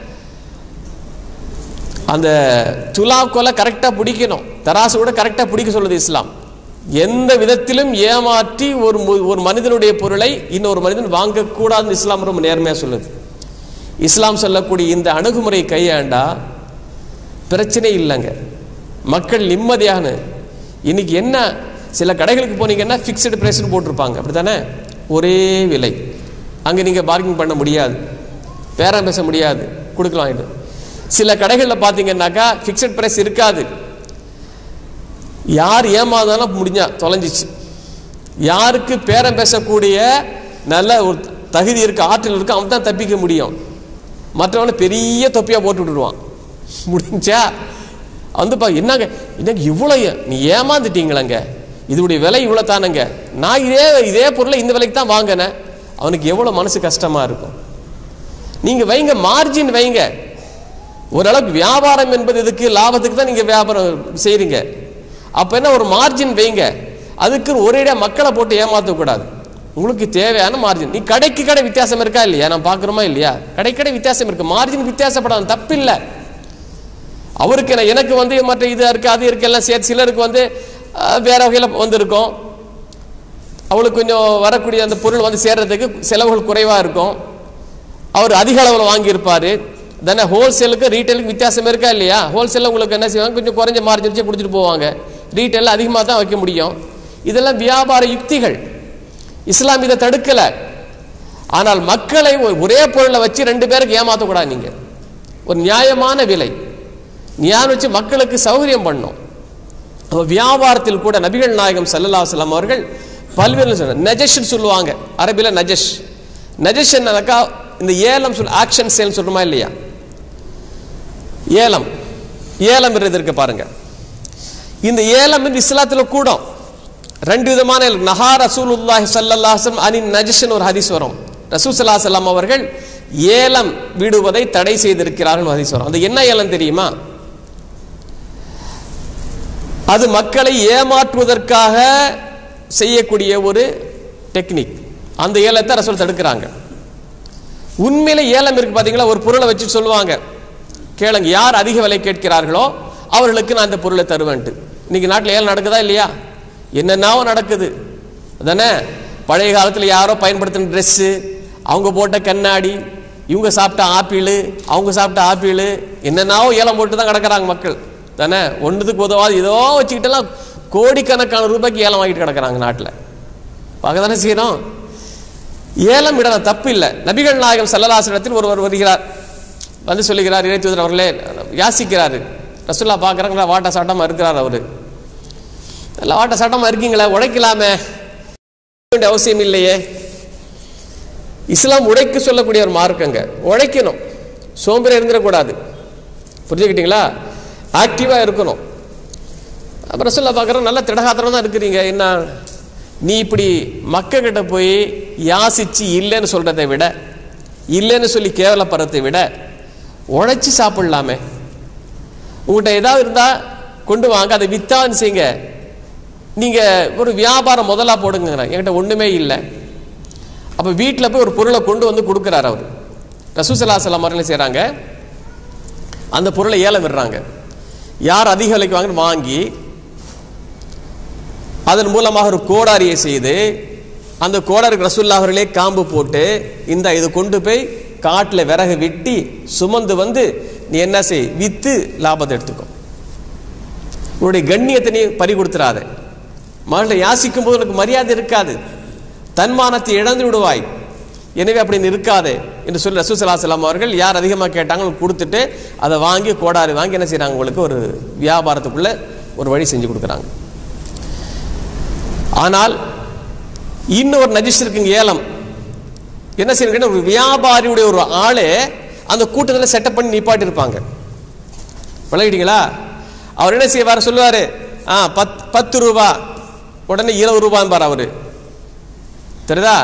அந்த துலா கொலை கரெக்டாக பிடிக்கணும் தராசு கூட கரெக்டாக பிடிக்க சொல்லுது இஸ்லாம் எந்த விதத்திலும் ஏமாற்றி ஒரு மு- ஒரு மனிதனுடைய பொருளை இன்னொரு மனிதன் வாங்கக்கூடாதுன்னு இஸ்லாம் ரொம்ப நேர்மையாக சொல்லுது இஸ்லாம் சொல்லக்கூடிய இந்த அணுகுமுறை கையாண்டா பிரச்சனை இல்லைங்க மக்கள் நிம்மதியான இன்னைக்கு என்ன சில கடைகளுக்கு போனீங்கன்னா ஃபிக்ஸ்டு ப்ரைஸ்னு போட்டிருப்பாங்க அப்படித்தானே ஒரே விலை அங்கே நீங்கள் பார்க்கிங் பண்ண முடியாது பேரம் பேச முடியாது கொடுக்கலாம் இது சில கடைகளில் பார்த்தீங்கன்னாக்கா ஃபிக்ஸட் ப்ரைஸ் இருக்காது யார் ஏமாந்தாலும் முடிஞ்சா தொலைஞ்சிச்சு யாருக்கு பேரம் பேசக்கூடிய நல்ல ஒரு தகுதி இருக்கு ஆற்றல் இருக்கு அவன் தான் தப்பிக்க முடியும் மற்றவனை பெரிய தொப்பியாக போட்டு விட்டுடுவான் முடிஞ்சா வந்து பா என்னங்க என்னங்க இவ்வளோ ஏ- நீ ஏமாந்துட்டீங்களங்க இதோடைய விலை இவ்வளோ தானுங்க நான் இதே இதே பொருளை இந்த விலைக்கு தான் வாங்கினேன் அவனுக்கு எவ்வளோ மனசு கஷ்டமா இருக்கும் நீங்க வைங்க மார்ஜின் வைங்க ஓரளவுக்கு வியாபாரம் என்பது இதுக்கு லாபத்துக்கு தான் நீங்க வியாபாரம் செய்றீங்க அப்ப என்ன ஒரு மார்ஜின் வைங்க அதுக்கு ஒரேடியா மக்களை போட்டு ஏமாற்றக்கூடாது உங்களுக்கு தேவையான மார்ஜின் நீ கடைக்கு கடை வித்தியாசம் இருக்கா இல்லையா நான் பார்க்குறோமா இல்லையா கடை கடை வித்தியாசம் இருக்கு மார்ஜின் வித்தியாசப்படாது தப்பு இல்லை அவருக்கு என்ன எனக்கு வந்து மற்ற இது இருக்கு அது இருக்கு எல்லாம் சேர்த்து சிலருக்கு வந்து அஹ், வேற வகையில் வந்திருக்கும் அவளுக்கு கொஞ்சம் வரக்கூடிய அந்த பொருள் வந்து சேர்றதுக்கு செலவுகள் குறைவாக இருக்கும் அவர் அதிக அளவில் வாங்கியிருப்பார் தானே ஹோல்சேலுக்கு ரீட்டைலுக்கு வித்தியாசம் இருக்கா இல்லையா ஹோல்சேலில் உங்களுக்கு என்ன செய்வாங்க கொஞ்சம் குறைஞ்ச மார்ஜின் வச்சு கொடுத்துட்டு போவாங்க ரீட்டைலில் அதிகமாக தான் வைக்க முடியும் இதெல்லாம் வியாபார யுக்திகள் இஸ்லாம் இதை தடுக்கலை ஆனால் மக்களை ஒ- ஒரே பொருளை வச்சு ரெண்டு பேருக்கு ஏமாற்றக்கூடாது நீங்கள் ஒரு நியாயமான விலை நியாயம் வச்சு மக்களுக்கு சௌகரியம் பண்ணும் அப்ப வியாபாரத்தில் கூட நபிகள் நாயகம் ஸல்லல்லாஹு அலைஹி வஸல்லம் அவர்கள் பல்வேறு சொன்னாங்க நஜஷ்னு சொல்லுவாங்க அரபில நஜஷ் நஜஷ் என்னக்கா இந்த ஏலம் சொல் ஆக்ஷன் சேல் சொல்றோமா இல்லையா ஏலம் ஏலம் விடுறது இருக்கு பாருங்க இந்த ஏலம் வந்து இஸ்லாத்தில் கூடும் ரெண்டு விதமான ஏலம். நஹா ரசூலுல்லாஹி ஸல்லல்லாஹு அலைஹி வஸல்லம் அனின் நஜ்ஷன் ஒரு ஹதீஸ் வரும் ரசூல் ஸல்லல்லாஹு அலைஹி வஸல்லம் அவர்கள் ஏலம் விடுவதை தடை செய்திருக்கிறார்கள் ஒரு ஹதீஸ் வரும் அது என்ன ஏலம் தெரியுமா அது மக்களை ஏமாற்றுவதற்காக செய்யக்கூடிய ஒரு டெக்னிக் அந்த ஏலத்தை ரசூல் தடுக்கிறாங்க உண்மையில ஏலம் இருக்கு பாத்தீங்களா ஒரு பொருளை வச்சு சொல்லுவாங்க கேளுங்க யார் அதிக விலை கேட்கிறார்களோ அவர்களுக்கு நான் அந்த பொருளை தருவேன்ட்டு இன்னைக்கு நாட்டில் ஏலம் நடக்குதா இல்லையா என்னென்னாவோ நடக்குது அதானே பழைய காலத்தில் யாரோ பயன்படுத்தின ட்ரெஸ்ஸு அவங்க போட்ட கண்ணாடி இவங்க சாப்பிட்ட ஆப்பிள் அவங்க சாப்பிட்ட ஆப்பிள் என்னென்னாவோ ஏலம் போட்டு தான் கிடக்குறாங்க மக்கள் தானே ஒன்றுத்துக்கு உதவாது ஏதோ வச்சுக்கிட்டெல்லாம் கோடிக்கணக்கான ரூபாய்க்கு ஏலம் வாங்கிட்டு கிடக்குறாங்க நாட்டில் பார்க்க தானே செய்யணும் ஏலம் இடலாம் தப்பு இல்லை நபிகள் நாயகம் சல்லலாசனத்தில் ஒருவர் வருகிறார் வந்து சொல்லுகிறார் இறைத்துவதர் அவர்களே யாசிக்கிறாரு ரசுல்லா பார்க்குறாங்களா வாட்ட சாட்டமாக இருக்கிறார் அவரு நல்ல வாட்ட சாட்டமாக இருக்கீங்களே உழைக்கலாமே வேண்டிய அவசியம் இல்லையே இஸ்லாம் உழைக்க சொல்லக்கூடிய ஒரு மார்க்கங்க உழைக்கணும் சோம்பேறி இருந்துடக்கூடாது புரிஞ்சுக்கிட்டீங்களா ஆக்டிவாக இருக்கணும் அப்புறம் சொல்ல பார்க்குறோம் நல்ல திடகாத்திரம் தான் இருக்கிறீங்க என்ன நீ இப்படி மக்கள்கிட்ட போய் யாசிச்சு இல்லைன்னு சொல்கிறதை விட இல்லைன்னு சொல்லி கேவலப்படுறதை விட உழைச்சி சாப்பிடலாமே உங்கள்கிட்ட ஏதாவது இருந்தால் கொண்டு வாங்க அதை வித்தான்னு செய்யுங்க நீங்கள் ஒரு வியாபாரம் முதலாக போடுங்க என்கிட்ட ஒன்றுமே இல்லை அப்போ வீட்டில் போய் ஒரு பொருளை கொண்டு வந்து கொடுக்குறாரு அவர் ரசூசலாசலம் அவர்கள் செய்கிறாங்க அந்த பொருளை ஏலம் விடுறாங்க யார் அதிக விலைக்கு வாங்கன்னு வாங்கி அதன் மூலமாக ஒரு கோடாரியை செய்து அந்த கோடாருக்கு ரசூல்லா அவர்களே காம்பு போட்டு இந்த இது கொண்டு போய் காட்டில் விறகு வெட்டி சுமந்து வந்து நீ என்ன செய் வித்து லாபத்தை எடுத்துக்கோ உன்னுடைய கண்ணியத்தை நீ பறி கொடுத்துறாத மகளை யாசிக்கும் போது உனக்கு மரியாதை இருக்காது தன்மானத்தை இழந்து விடுவாய் எனவே அப்படி நீ இருக்காதே என்று சொல்லி ரசூசலாசலாம் அவர்கள் யார் அதிகமாக கேட்டாங்களோ கொடுத்துட்டு அதை வாங்கி கோடாரி வாங்கி என்ன செய்கிறாங்க உங்களுக்கு ஒரு வியாபாரத்துக்குள்ள ஒரு வழி செஞ்சு கொடுக்குறாங்க ஆனால் இன்னொரு நஜிஸ் இருக்குங்க ஏலம் என்ன செய்யணும் ஒரு வியாபாரியுடைய ஒரு ஆளே அந்த கூட்டத்தில் செட்டப் பண்ணி நிப்பாட்டி இருப்பாங்க விளக்கிட்டீங்களா அவர் என்ன செய்வார் சொல்லுவார் ஆ பத் பத்து ரூபா உடனே இருபது ரூபாம்பார் அவரு தெரியுதா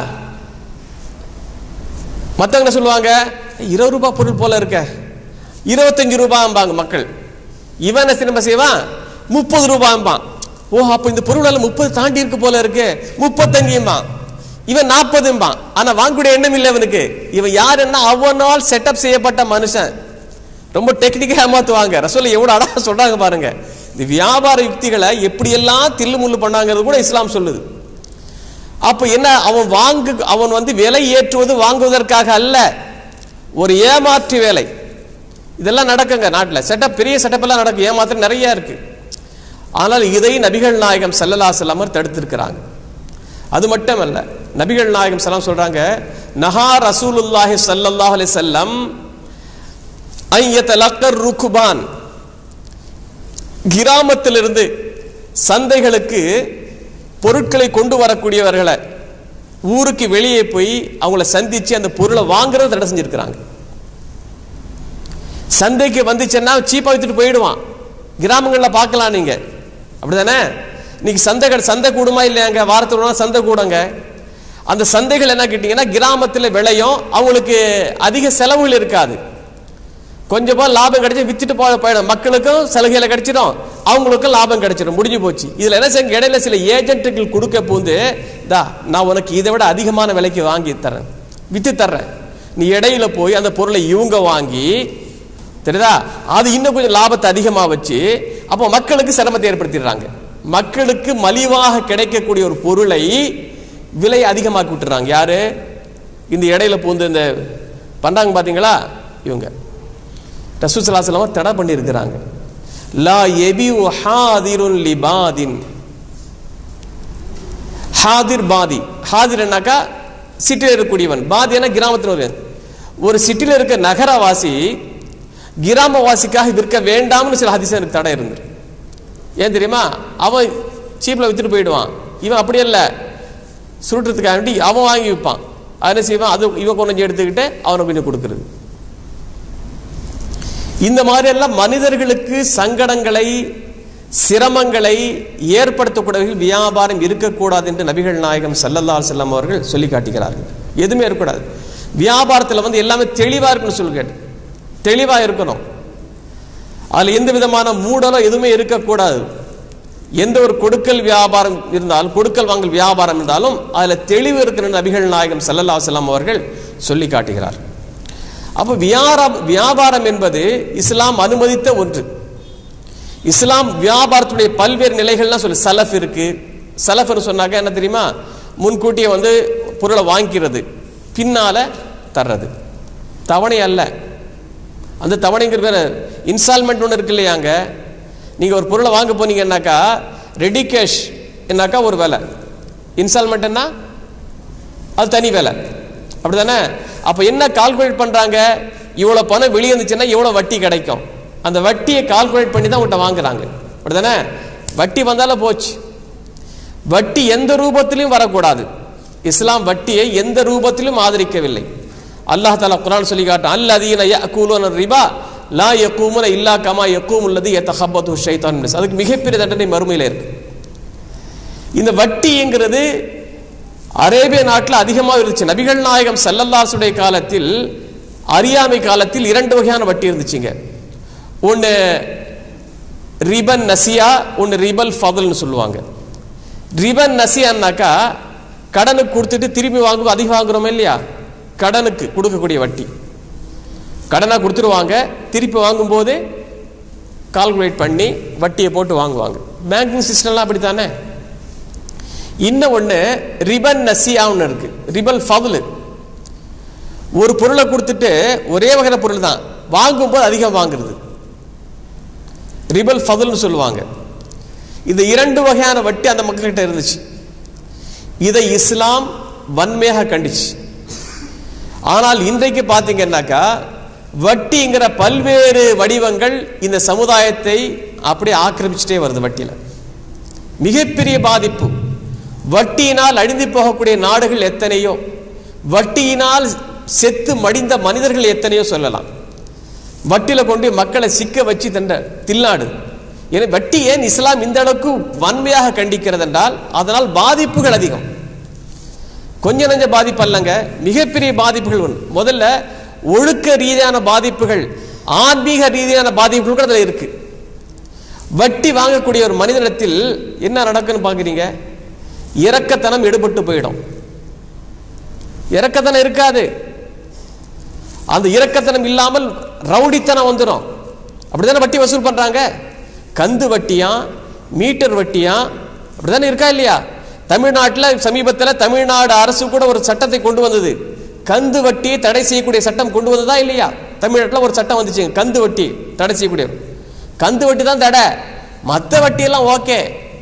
மற்றவங்க என்ன சொல்லுவாங்க இருபது ரூபாய் பொருள் போல இருக்க இருபத்தஞ்சு ரூபாம்பாங்க மக்கள் இவன் என்ன திரும்ப செய்வான் முப்பது ரூபாம்பான் ஓ அப்போ இந்த பொருள் முப்பது தாண்டி இருக்கு போல இருக்கு முப்பத்தஞ்சும்பான் இவன் நாற்பதும்பான் ஆனா வாங்கக்கூடிய எண்ணம் இல்லை இவனுக்கு இவன் யாருன்னா அவனால் செட்டப் செய்யப்பட்ட மனுஷன் ரொம்ப டெக்னிக்கா ஏமாத்துவாங்க ரசோல எவ்வளவு அழகா சொல்றாங்க பாருங்க இந்த வியாபார யுக்திகளை எப்படியெல்லாம் தில்லு முள்ளு பண்ணாங்கிறது கூட இஸ்லாம் சொல்லுது அப்ப என்ன அவன் வாங்கு அவன் வந்து விலை ஏற்றுவது வாங்குவதற்காக அல்ல ஒரு ஏமாற்று வேலை இதெல்லாம் நடக்குங்க நாட்டில் செட்டப் பெரிய செட்டப் எல்லாம் நடக்கும் ஏமாற்றம் நிறைய இருக்கு ஆனால் இதை நபிகள் நாயகம் சல்லல்லா செல்லாமர் தடுத்திருக்கிறாங்க அது மட்டுமல்ல நபிகள் நாயகம் சலாம் சொல்றாங்க நஹா ரசூலுல்லாஹி ஸல்லல்லாஹு அலைஹி வஸல்லம் ஐயத்தலக்கர் ருக்குபான் கிராமத்திலிருந்து சந்தைகளுக்கு பொருட்களை கொண்டு வரக்கூடியவர்களை ஊருக்கு வெளியே போய் அவங்கள சந்திச்சு அந்த பொருளை வாங்குறத தடை செஞ்சிருக்கிறாங்க சந்தைக்கு வந்துச்சுன்னா சீப்பா வித்துட்டு போயிடுவான் கிராமங்களில் பார்க்கலாம் நீங்க அப்படிதானே இன்னைக்கு சந்தை கடை சந்தை கூடுமா இல்லையாங்க வாரத்தில் ஒரு நாள் சந்தை கூடுங்க அந்த சந்தைகள் என்ன கேட்டிங்கன்னா கிராமத்தில் விளையும் அவங்களுக்கு அதிக செலவுகள் இருக்காது கொஞ்சமா லாபம் கிடைச்சி வித்துட்டு போய் போயிடும் மக்களுக்கும் சலுகையில கிடைச்சிடும் அவங்களுக்கும் லாபம் கிடைச்சிடும் முடிஞ்சு போச்சு இதுல என்ன செய்ய இடையில சில ஏஜென்ட்டுகள் கொடுக்க பூந்து தா நான் உனக்கு இதை விட அதிகமான விலைக்கு வாங்கி தரேன் வித்து தர்றேன் நீ இடையில போய் அந்த பொருளை இவங்க வாங்கி தெரியுதா அது இன்னும் கொஞ்சம் லாபத்தை அதிகமாக வச்சு அப்போ மக்களுக்கு சிரமத்தை ஏற்படுத்திடுறாங்க மக்களுக்கு மலிவாக கிடைக்கக்கூடிய ஒரு பொருளை விலை அதிகமாக்கி விட்டுறாங்க யாரு இந்த இடையில பூந்து இந்த பண்றாங்க பாத்தீங்களா இவங்க ரசூசலாசலமா தடை பண்ணியிருக்கிறாங்க லா எபி ஹாதிருன் லிபாதின் ஹாதிர் பாதி ஹாதிர் என்னாக்கா சிட்டியில் இருக்கக்கூடியவன் பாதினா கிராமத்தில் ஒரு ஒரு சிட்டியில் இருக்க நகரவாசி கிராமவாசிக்காக விற்க வேண்டாம்னு சில ஹதீஸ் எனக்கு தடை இருந்து ஏன் தெரியுமா அவன் சீப்பில் வித்துட்டு போயிடுவான் இவன் அப்படி இல்லை சுருட்டுறதுக்காக வேண்டி அவன் வாங்கி விற்பான் அது என்ன செய்வான் அது இவன் கொஞ்சம் எடுத்துக்கிட்டு அவனை கொஞ்சம் கொடுக்குறது இந்த மாதிரி எல்லாம் மனிதர்களுக்கு சங்கடங்களை சிரமங்களை ஏற்படுத்தக்கூடிய வியாபாரம் இருக்கக்கூடாது என்று நபிகள் நாயகம் ஸல்லல்லாஹு அலைஹி வஸல்லம் அவர்கள் சொல்லி காட்டுகிறார்கள் எதுவுமே இருக்கக்கூடாது வியாபாரத்தில் வந்து எல்லாமே தெளிவாக இருக்கணும் சொல்லுங்க தெளிவாக இருக்கணும் அதில் எந்த விதமான மூடலோ எதுவுமே இருக்கக்கூடாது எந்த ஒரு கொடுக்கல் வியாபாரம் இருந்தாலும் கொடுக்கல் வாங்கல் வியாபாரம் இருந்தாலும் அதில் தெளிவு இருக்கிற நபிகள் நாயகம் ஸல்லல்லாஹு அலைஹி வஸல்லம் அவர்கள் சொல்லி காட்டுகிறார் அப்போ வியாபாரம் வியாபாரம் என்பது இஸ்லாம் அனுமதித்த ஒன்று இஸ்லாம் வியாபாரத்துடைய பல்வேறு நிலைகள்லாம் சொல்லு சலஃப் இருக்கு சலஃப்னு சொன்னாக்க என்ன தெரியுமா முன்கூட்டியே வந்து பொருளை வாங்கிக்கிறது பின்னால தர்றது தவணை அல்ல அந்த தவணைங்கிற பேர் இன்ஸ்டால்மெண்ட் ஒன்று இருக்கு இல்லையாங்க நீங்கள் ஒரு பொருளை வாங்க போனீங்கன்னாக்கா ரெடி கேஷ் என்னாக்கா ஒரு விலை இன்ஸ்டால்மெண்ட்னா அது தனி விலை அப்படிதானே அப்போ என்ன கால்குலேட் பண்ணுறாங்க இவ்வளோ பணம் வெளியே இருந்துச்சுன்னா எவ்வளோ வட்டி கிடைக்கும் அந்த வட்டியை கால்குலேட் பண்ணி தான் உன்ட்ட வாங்குறாங்க அப்படிதானே வட்டி வந்தாலும் போச்சு வட்டி எந்த ரூபத்திலும் வரக்கூடாது இஸ்லாம் வட்டியை எந்த ரூபத்திலும் ஆதரிக்கவில்லை அல்லாஹ் தாலா குரான் சொல்லி காட்டான் அல்லதீன யக்கூலுன ரிபா லா யக்கூமுன இல்லா கமா யக்கூம் உள்ளது யத்தஹப்பத்து ஷைத்தான் மிஸ் அதுக்கு மிகப்பெரிய தண்டனை மறுமையில் இருக்கு இந்த வட்டிங்கிறது அரேபிய நாட்டில் அதிகமாக இருந்துச்சு நபிகள் நாயகம் சல்லல்லாசுடைய காலத்தில் அறியாமை காலத்தில் இரண்டு வகையான வட்டி இருந்துச்சுங்க ஒன்று ரிபன் நசியா ஒன்று ரிபல் ஃபதல்னு சொல்லுவாங்க ரிபன் நசியான்னாக்கா கடனுக்கு கொடுத்துட்டு திரும்பி வாங்குவோம் அதிகம் வாங்குறோமே இல்லையா கடனுக்கு கொடுக்கக்கூடிய வட்டி கடனாக கொடுத்துருவாங்க திருப்பி வாங்கும்போது கால்குலேட் பண்ணி வட்டியை போட்டு வாங்குவாங்க பேங்கிங் சிஸ்டம்லாம் அப்படி தானே இன்னும் ஒன்று ரிபன் நசியா ஒன்று இருக்கு ரிபல் ஃபவுலு ஒரு பொருளை கொடுத்துட்டு ஒரே வகையான பொருள் தான் வாங்கும்போது அதிகம் வாங்குறது ரிபல் ஃபதுல்னு சொல்லுவாங்க இந்த இரண்டு வகையான வட்டி அந்த மக்கள்கிட்ட இருந்துச்சு இதை இஸ்லாம் வன்மையாக கண்டிச்சு ஆனால் இன்றைக்கு பார்த்தீங்கன்னாக்கா வட்டிங்கிற பல்வேறு வடிவங்கள் இந்த சமுதாயத்தை அப்படியே ஆக்கிரமிச்சுட்டே வருது வட்டியில் மிகப்பெரிய பாதிப்பு வட்டியினால் அழிந்து போகக்கூடிய நாடுகள் எத்தனையோ வட்டியினால் செத்து மடிந்த மனிதர்கள் எத்தனையோ சொல்லலாம் வட்டியில் கொண்டு மக்களை சிக்க வச்சு தண்ட தில்லாடு ஏன்னா வட்டி ஏன் இஸ்லாம் இந்த அளவுக்கு வன்மையாக கண்டிக்கிறது என்றால் அதனால் பாதிப்புகள் அதிகம் கொஞ்ச நஞ்ச பாதிப்பு அல்லங்க மிகப்பெரிய பாதிப்புகள் உண்டு முதல்ல ஒழுக்க ரீதியான பாதிப்புகள் ஆன்மீக ரீதியான பாதிப்புகள் கூட அதில் இருக்கு வட்டி வாங்கக்கூடிய ஒரு மனிதனிடத்தில் என்ன நடக்குன்னு பார்க்குறீங்க இரக்கத்தனம் எடுபட்டு போயிடும் இரக்கத்தனம் இருக்காது அந்த இரக்கத்தனம் இல்லாமல் ரவுடித்தனம் வந்துடும் அப்படிதானே வட்டி வசூல் பண்றாங்க கந்து வட்டியா மீட்டர் வட்டியா அப்படிதானே இருக்கா இல்லையா தமிழ்நாட்டில் சமீபத்தில் தமிழ்நாடு அரசு கூட ஒரு சட்டத்தை கொண்டு வந்தது கந்து வட்டியை தடை செய்யக்கூடிய சட்டம் கொண்டு வந்ததா இல்லையா தமிழ்நாட்டில் ஒரு சட்டம் வந்துச்சு கந்து வட்டி தடை செய்யக்கூடிய கந்து வட்டி தான் தடை மற்ற வட்டியெல்லாம் ஓகே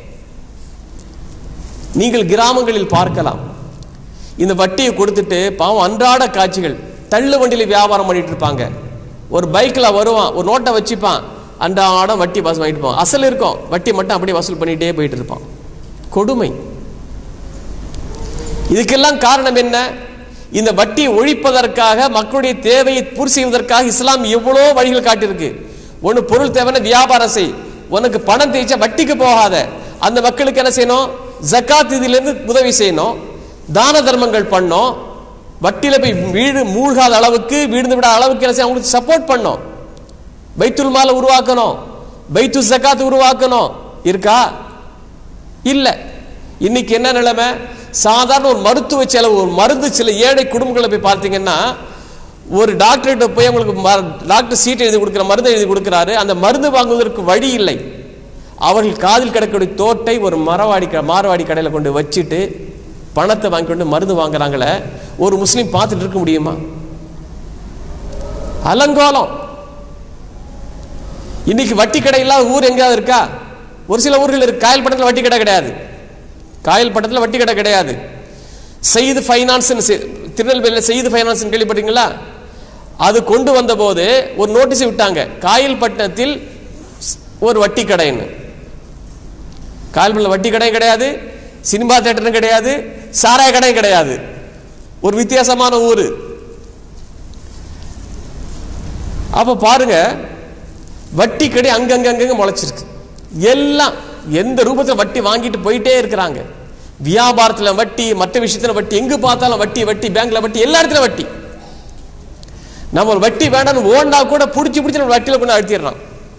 நீங்கள் கிராமங்களில் பார்க்கலாம் இந்த வட்டியை கொடுத்துட்டு பாவம் அன்றாட காட்சிகள் தள்ளு வண்டியில் வியாபாரம் பண்ணிட்டு இருப்பாங்க ஒரு பைக்கில் வருவான் ஒரு நோட்டை வச்சுப்பான் அன்றாடம் வட்டி வசூல் வாங்கிட்டு போவான் அசல் இருக்கும் வட்டி மட்டும் அப்படியே வசூல் பண்ணிகிட்டே போயிட்டு இருப்பான் கொடுமை இதுக்கெல்லாம் காரணம் என்ன இந்த வட்டியை ஒழிப்பதற்காக மக்களுடைய தேவையை பூர்த்தி செய்வதற்காக இஸ்லாம் எவ்வளோ வழிகள் காட்டியிருக்கு ஒன்று பொருள் தேவைன்னா வியாபாரம் செய் உனக்கு பணம் தேய்ச்சா வட்டிக்கு போகாத அந்த மக்களுக்கு என்ன செய்யணும் ஜக்காத் இதிலிருந்து உதவி செய்யணும் தான தர்மங்கள் பண்ணோம் வட்டியில போய் வீடு மூழ்காத அளவுக்கு வீழ்ந்து விட அளவுக்கு என்ன செய்ய அவங்களுக்கு சப்போர்ட் பண்ணோம் பைத்துல் மாலை உருவாக்கணும் பைத்து ஜக்காத் உருவாக்கணும் இருக்கா இல்லை இன்னைக்கு என்ன நிலைமை சாதாரண ஒரு மருத்துவ செலவு ஒரு மருந்து சில ஏழை குடும்பங்களை போய் பார்த்தீங்கன்னா ஒரு டாக்டர்கிட்ட போய் அவங்களுக்கு ம- டாக்டர் சீட் எழுதி கொடுக்குற மருந்து எழுதி கொடுக்குறாரு அந்த மருந்து வாங்குவதற்கு வழி இல்லை அவர்கள் காதில் கிடக்கக்கூடிய தோட்டை ஒரு மரவாடி க- மாரவாடி கடையில் கொண்டு வச்சுட்டு பணத்தை வாங்கி கொண்டு மருந்து வாங்குறாங்களே ஒரு முஸ்லீம் பார்த்துட்டு இருக்க முடியுமா அலங்கோலம் இன்னைக்கு வட்டி கடை இல்லாத ஊர் எங்கேயாவது இருக்கா ஒரு சில ஊர்கள் இருக்கு காயல் பட்டத்தில் வட்டி கடை கிடையாது காயல் பட்டத்தில் வட்டி கடை கிடையாது செய்து ஃபைனான்ஸ் திருநெல்வேலியில் செய்து ஃபைனான்ஸ் கேள்விப்பட்டீங்களா அது கொண்டு வந்தபோது ஒரு நோட்டீஸ் விட்டாங்க காயல் பட்டணத்தில் ஒரு வட்டி கடைன்னு காயல்பட்டில் வட்டி கடையும் கிடையாது சினிமா தேட்டரும் கிடையாது சாராய கடையும் கிடையாது ஒரு வித்தியாசமான ஊர் அப்போ பாருங்க வட்டி கடை அங்கங்க அங்கங்க முளைச்சிருக்கு எல்லாம் எந்த ரூபத்தில் வட்டி வாங்கிட்டு போயிட்டே இருக்கிறாங்க வியாபாரத்தில் வட்டி மற்ற விஷயத்துல வட்டி எங்கு பார்த்தாலும் வட்டி வட்டி பேங்க்ல வட்டி எல்லா இடத்துல வட்டி நம்ம ஒரு வட்டி வேண்டாம்னு ஓண்டா கூட பிடிச்சி பிடிச்சி நம்ம வட்டியில் கொண்டு அழுத்திடுறோம்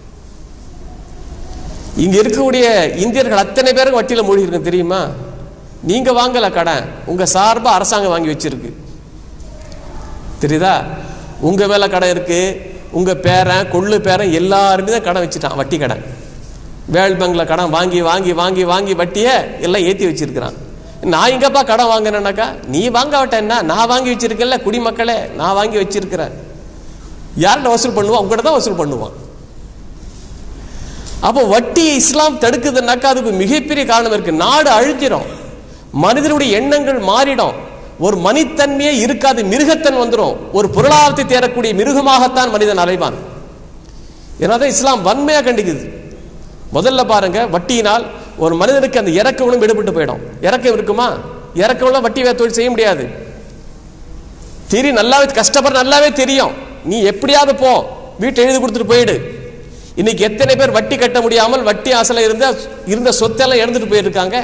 இங்க இருக்கக்கூடிய இந்தியர்கள் அத்தனை பேருக்கு வட்டியில மூழ்கி இருக்கு தெரியுமா நீங்க வாங்கல கடன் உங்க சார்பா அரசாங்கம் வாங்கி வச்சிருக்கு தெரியுதா உங்க மேல கடன் இருக்கு உங்க பேரன் கொள்ளு பேரன் எல்லாருமே தான் கடன் வச்சுட்டான் வட்டி கடன் வேர்ல்ட் பேங்க்ல கடன் வாங்கி வாங்கி வாங்கி வாங்கி வட்டியை எல்லாம் ஏத்தி வச்சிருக்கிறான் நான் எங்கப்பா கடன் வாங்கினேன்னாக்கா நீ வாங்க விட்டேன்னா நான் வாங்கி வச்சிருக்கேன்ல குடிமக்களே நான் வாங்கி வச்சிருக்கிறேன் யார்கிட்ட வசூல் பண்ணுவான் உங்ககிட்ட தான் வசூல் பண்ணுவான் அப்போ வட்டி இஸ்லாம் தடுக்குதுன்னாக்கா அதுக்கு மிகப்பெரிய காரணம் இருக்கு நாடு அழிஞ்சிடும் மனிதனுடைய எண்ணங்கள் மாறிடும் ஒரு மனிதன்மையே இருக்காது மிருகத்தன் வந்துடும் ஒரு பொருளாதாரத்தை தேடக்கூடிய மிருகமாகத்தான் மனிதன் அலைவான் ஏன்னா இஸ்லாம் வன்மையா கண்டிக்குது முதல்ல பாருங்க வட்டியினால் ஒரு மனிதனுக்கு அந்த இறக்க குணம் விடுபட்டு போயிடும் இறக்கம் இருக்குமா இறக்கம் வட்டி வேற தொழில் செய்ய முடியாது தெரியும் நல்லாவே கஷ்டப்படுற நல்லாவே தெரியும் நீ எப்படியாவது போ வீட்டை எழுதி கொடுத்துட்டு போயிடு இன்னைக்கு எத்தனை பேர் வட்டி கட்ட முடியாமல் வட்டி அசல இருந்த இருந்த சொத்தெல்லாம் இழந்துட்டு போயிருக்காங்க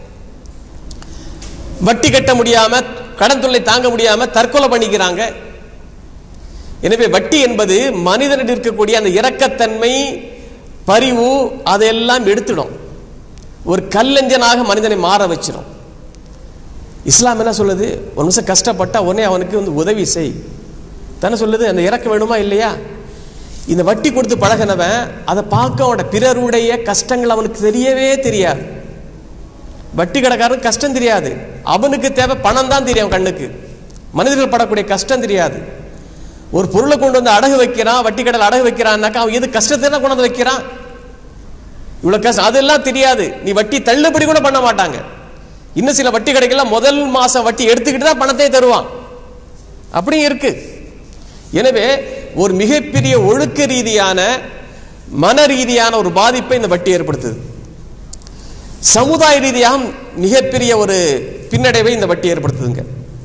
வட்டி கட்ட முடியாம கடன் தொல்லை தாங்க முடியாம தற்கொலை பண்ணிக்கிறாங்க எனவே வட்டி என்பது மனிதனிடம் இருக்கக்கூடிய அந்த இரக்கத்தன்மை பரிவு அதையெல்லாம் எடுத்துடும் ஒரு கல்லஞ்சனாக மனிதனை மாற வச்சிடும் இஸ்லாம் என்ன சொல்லுது ஒரு நிமிஷம் கஷ்டப்பட்டா உடனே அவனுக்கு வந்து உதவி செய் தானே சொல்லுது அந்த இறக்க வேணுமா இல்லையா இந்த வட்டி கொடுத்து பழகினவன் அதை பார்க்க அவனோட பிறருடைய கஷ்டங்கள் அவனுக்கு தெரியவே தெரியாது வட்டி கடைக்காரனுக்கு கஷ்டம் தெரியாது அவனுக்கு தேவை பணம் தான் தெரியும் கண்ணுக்கு மனிதர்கள் படக்கூடிய கஷ்டம் தெரியாது ஒரு பொருளை கொண்டு வந்து அடகு வைக்கிறான் வட்டி கடையில் அடகு வைக்கிறான்னாக்கா அவன் எது கஷ்டத்தை கொண்டு வந்து வைக்கிறான் இவ்வளவு கஷ்டம் அதெல்லாம் தெரியாது நீ வட்டி தள்ளுபடி கூட பண்ண மாட்டாங்க இன்னும் சில வட்டி கடைகள்லாம் முதல் மாசம் வட்டி எடுத்துக்கிட்டு தான் பணத்தை தருவான் அப்படியும் இருக்கு எனவே ஒரு மிகப்பெரிய ஒழுக்க ரீதியான மன ரீதியான ஒரு பாதிப்பை இந்த வட்டி ஏற்படுத்துது சமுதாய ரீதியாக மிகப்பெரிய ஒரு பின்னடைவை இந்த வட்டி ஏற்படுத்துதுங்க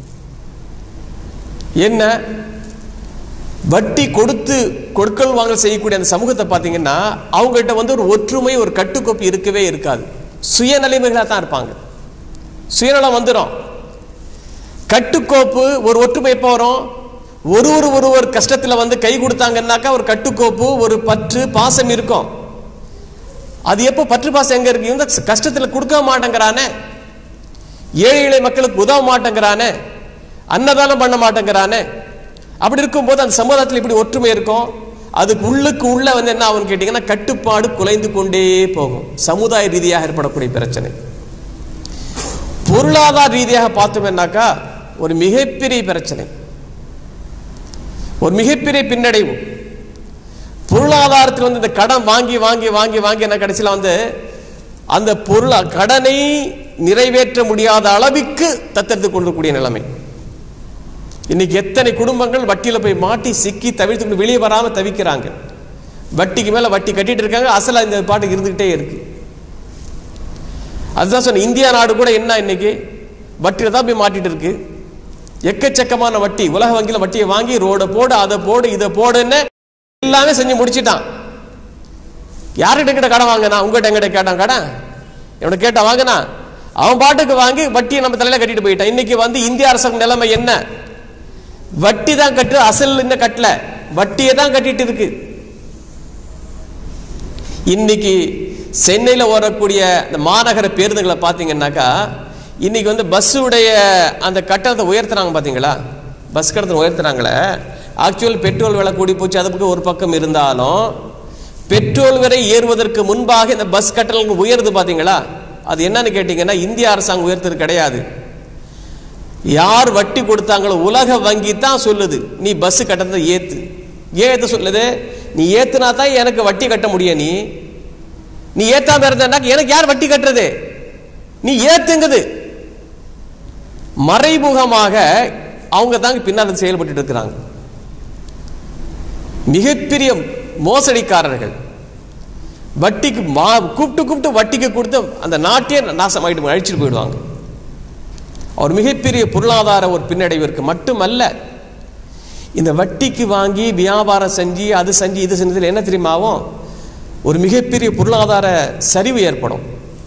என்ன வட்டி கொடுத்து கொடுக்கல் வாங்கல் செய்யக்கூடிய அந்த சமூகத்தை பார்த்தீங்கன்னா அவங்ககிட்ட வந்து ஒரு ஒற்றுமை ஒரு கட்டுக்கோப்பு இருக்கவே இருக்காது சுயநிலைமைகளாக தான் இருப்பாங்க சுயநலம் வந்துடும் கட்டுக்கோப்பு ஒரு ஒற்றுமை எப்போ வரும் ஒருவர் ஒருவர் கஷ்டத்தில் வந்து கை கொடுத்தாங்கன்னாக்கா ஒரு கட்டுக்கோப்பு ஒரு பற்று பாசம் இருக்கும் அது எப்போ பற்று பாசம் எங்க இருக்கு இந்த கஷ்டத்தில் கொடுக்க மாட்டேங்கிறானே ஏழை ஏழை மக்களுக்கு உதவ மாட்டேங்கிறானே அன்னதானம் பண்ண மாட்டேங்கிறானே அப்படி இருக்கும்போது அந்த சமுதாயத்தில் இப்படி ஒற்றுமை இருக்கும் அதுக்கு உள்ளுக்கு உள்ள வந்து என்ன ஆகும் கேட்டீங்கன்னா கட்டுப்பாடு குலைந்து கொண்டே போகும் சமுதாய ரீதியாக ஏற்படக்கூடிய பிரச்சனை பொருளாதார ரீதியாக பார்த்தோம்னாக்கா ஒரு மிகப்பெரிய பிரச்சனை ஒரு மிகப்பெரிய பின்னடைவு பொருளாதாரத்தில் வந்து இந்த கடன் வாங்கி வாங்கி வாங்கி வாங்கி என்ன கடைசியில் வந்து அந்த பொருளா கடனை நிறைவேற்ற முடியாத அளவிற்கு தத்தெடுத்து கொண்டிருக்கக்கூடிய நிலைமை இன்னைக்கு எத்தனை குடும்பங்கள் வட்டியில போய் மாட்டி சிக்கி தவிர்த்து வெளியே வராம தவிக்கிறாங்க வட்டிக்கு மேல வட்டி கட்டிட்டு இருக்காங்க அசலா இந்த பாட்டுக்கு இருந்துகிட்டே இருக்கு அதுதான் சொன்ன இந்தியா நாடு கூட என்ன இன்னைக்கு வட்டியில தான் போய் மாட்டிட்டு இருக்கு எக்கச்சக்கமான வட்டி உலக வங்கியில வட்டியை வாங்கி ரோட போடு அதை போடு இதை போடுன்னு எல்லாமே செஞ்சு முடிச்சிட்டான் யார்கிட்ட கிட்ட கடன் வாங்கினா உங்ககிட்ட எங்கிட்ட கேட்டான் கடன் இவனை கேட்டா வாங்கினா அவன் பாட்டுக்கு வாங்கி வட்டியை நம்ம தலையில கட்டிட்டு போயிட்டான் இன்னைக்கு வந்து இந்திய அரசாங்க நிலைமை என்ன வட்டி தான் கட்டு அசல் இன்னும் கட்டல வட்டியை தான் கட்டிட்டு இருக்கு இன்னைக்கு சென்னையில் ஓடக்கூடிய இந்த மாநகர பேருந்துகளை பார்த்தீங்கன்னாக்கா இன்னைக்கு வந்து பஸ்ஸுடைய அந்த கட்டணத்தை உயர்த்துறாங்க பார்த்தீங்களா பஸ் கட்டணத்தை உயர்த்துறாங்களே ஆக்சுவல் பெட்ரோல் விலை கூடி போச்சு அது பக்கம் ஒரு பக்கம் இருந்தாலும் பெட்ரோல் விலை ஏறுவதற்கு முன்பாக இந்த பஸ் கட்டணங்கள் உயருது பார்த்தீங்களா அது என்னன்னு கேட்டிங்கன்னா இந்திய அரசாங்கம் உயர்த்தது கிடையாது யார் வட்டி கொடுத்தாங்களோ உலக வங்கி தான் சொல்லுது நீ பஸ் கட்டணத்தை ஏத்து ஏத்து சொல்லுது நீ ஏத்துனா தான் எனக்கு வட்டி கட்ட முடியும் நீ நீ ஏத்தாம இருந்தா எனக்கு யார் வட்டி கட்டுறது நீ ஏத்துங்குது மறைமுகமாக அவங்க தாங்க பின்னால் செயல்பட்டு இருக்கிறாங்க மிகப்பெரிய மோசடிக்காரர்கள் வட்டிக்கு மா கூப்பிட்டு கூப்பிட்டு வட்டிக்கு கொடுத்து அந்த நாட்டையே நாசமாயிட்டு அழிச்சிட்டு போயிடுவாங்க அவர் மிகப்பெரிய பொருளாதார ஒரு பின்னடைவு இருக்கு மட்டுமல்ல இந்த வட்டிக்கு வாங்கி வியாபாரம் செஞ்சு அது செஞ்சு இது செஞ்சதில் என்ன தெரியுமா ஆகும் ஒரு மிகப்பெரிய பொருளாதார சரிவு ஏற்படும்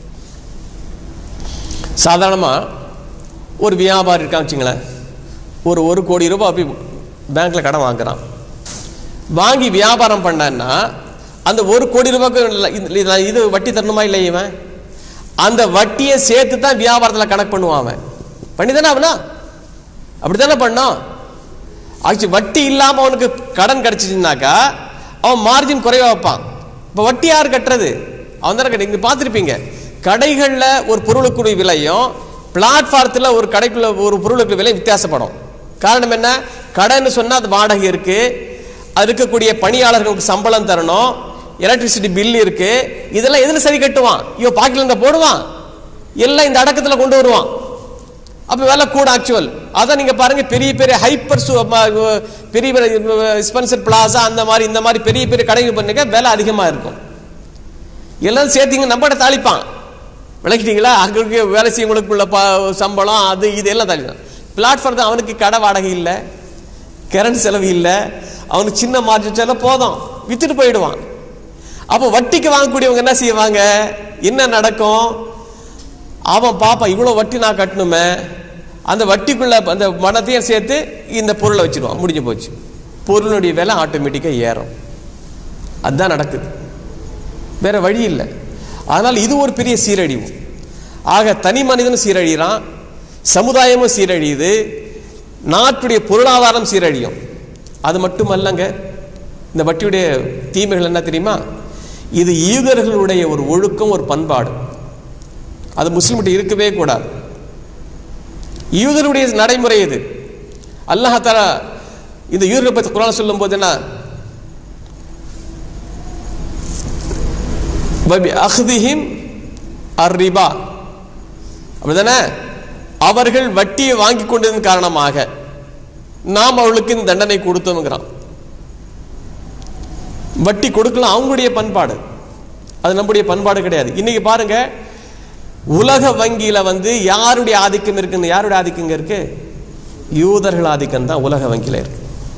சாதாரணமாக ஒரு வியாபாரி இருக்கான்னு வச்சுங்களேன் ஒரு ஒரு கோடி ரூபாய் போய் பேங்க்கில் கடன் வாங்குறான் வாங்கி வியாபாரம் பண்ணான்னா அந்த ஒரு கோடி ரூபாய்க்கு இல்ல- இது- இது இது வட்டி தரணுமா இல்லை இவன் அந்த வட்டியை சேர்த்து தான் வியாபாரத்தில் கணக்கு பண்ணுவான் அவன் பண்ணி தானே அவனா அப்படி தானே பண்ணான் ஆக்சுவலி வட்டி இல்லாமல் அவனுக்கு கடன் கிடச்சிச்சுனாக்கா அவன் மார்ஜின் குறைவா வைப்பான் இப்போ வட்டி யார் கட்டுறது அவன் தானே கட்டி இங்கே பார்த்துருப்பீங்க கடைகளில் ஒரு பொருளுக்குரிய விலையும் பிளாட்ஃபாரத்தில் ஒரு கடைக்குள்ள ஒரு பொருளுக்கு விலை வித்தியாசப்படும் காரணம் என்ன கடைன்னு சொன்னால் அது வாடகை இருக்குது அது இருக்கக்கூடிய பணியாளர்களுக்கு சம்பளம் தரணும் எலக்ட்ரிசிட்டி பில் இருக்கு இதெல்லாம் எதில் சரி கட்டுவான் இவன் பாக்கெட்ல இருந்த போடுவான் எல்லாம் இந்த அடக்கத்தில் கொண்டு வருவான் அப்போ விலை கூட ஆக்சுவல் அதான் நீங்க பாருங்க பெரிய பெரிய ஹைப்பர் பெரிய பெரிய ஸ்பென்சர் பிளாசா அந்த மாதிரி இந்த மாதிரி பெரிய பெரிய கடைகள் பண்ணுங்க விலை அதிகமாக இருக்கும் எல்லாம் சேர்த்தீங்க நம்மகிட்ட தாளிப்பான் விளக்கிட்டீங்களா அங்கே இருக்க வேலை செய்யவங்களுக்குள்ள ப சம்பளம் அது இது எல்லாம் தாளிப்பான் பிளாட்ஃபார்ம் தான் அவனுக்கு கடை வாடகை இல்லை கரண்ட் செலவு இல்லை அவனுக்கு சின்ன மார்ஜின் செலவு போதும் வித்துட்டு போயிடுவான் அப்போ வட்டிக்கு வாங்கக்கூடியவங்க என்ன செய்வாங்க என்ன நடக்கும் அவன் பாப்பா இவ்வளோ வட்டி நான் கட்டணுமே அந்த வட்டிக்குள்ள அந்த மனத்தையும் சேர்த்து இந்த பொருளை வச்சிருவான் முடிஞ்சு போச்சு பொருளுடைய விலை ஆட்டோமேட்டிக்காக ஏறும் அதுதான் நடக்குது வேற வழி இல்லை ஆனால் இது ஒரு பெரிய சீரழிவு ஆக தனி மனிதனும் சீரழிகிறான் சமுதாயமும் சீரழியுது நாட்டுடைய பொருளாதாரம் சீரழியும் அது மட்டுமல்லங்க இந்த வட்டியுடைய தீமைகள் என்ன தெரியுமா இது யூதர்களுடைய ஒரு ஒழுக்கம் ஒரு பண்பாடு அது முஸ்லிம்கிட்ட இருக்கவே கூடாது யூதருடைய நடைமுறை இது அல்லாஹ் தஆலா இந்த யூதரை பற்றி குரான் சொல்லும் போது என்ன அஹ்திஹிம் அர் ரிபா அப்படிதானே அவர்கள் வட்டியை வாங்கி கொண்டதன் காரணமாக நாம் அவளுக்கு இந்த தண்டனை கொடுத்தோம்ங்கிறான் வட்டி கொடுக்கலாம் அவங்களுடைய பண்பாடு அது நம்முடைய பண்பாடு கிடையாது இன்னைக்கு பாருங்க உலக வங்கியில வந்து யாருடைய ஆதிக்கம் இருக்குன்னு யாருடைய ஆதிக்கங்க இருக்கு யூதர்கள் ஆதிக்கம் தான் உலக வங்கியில இருக்கு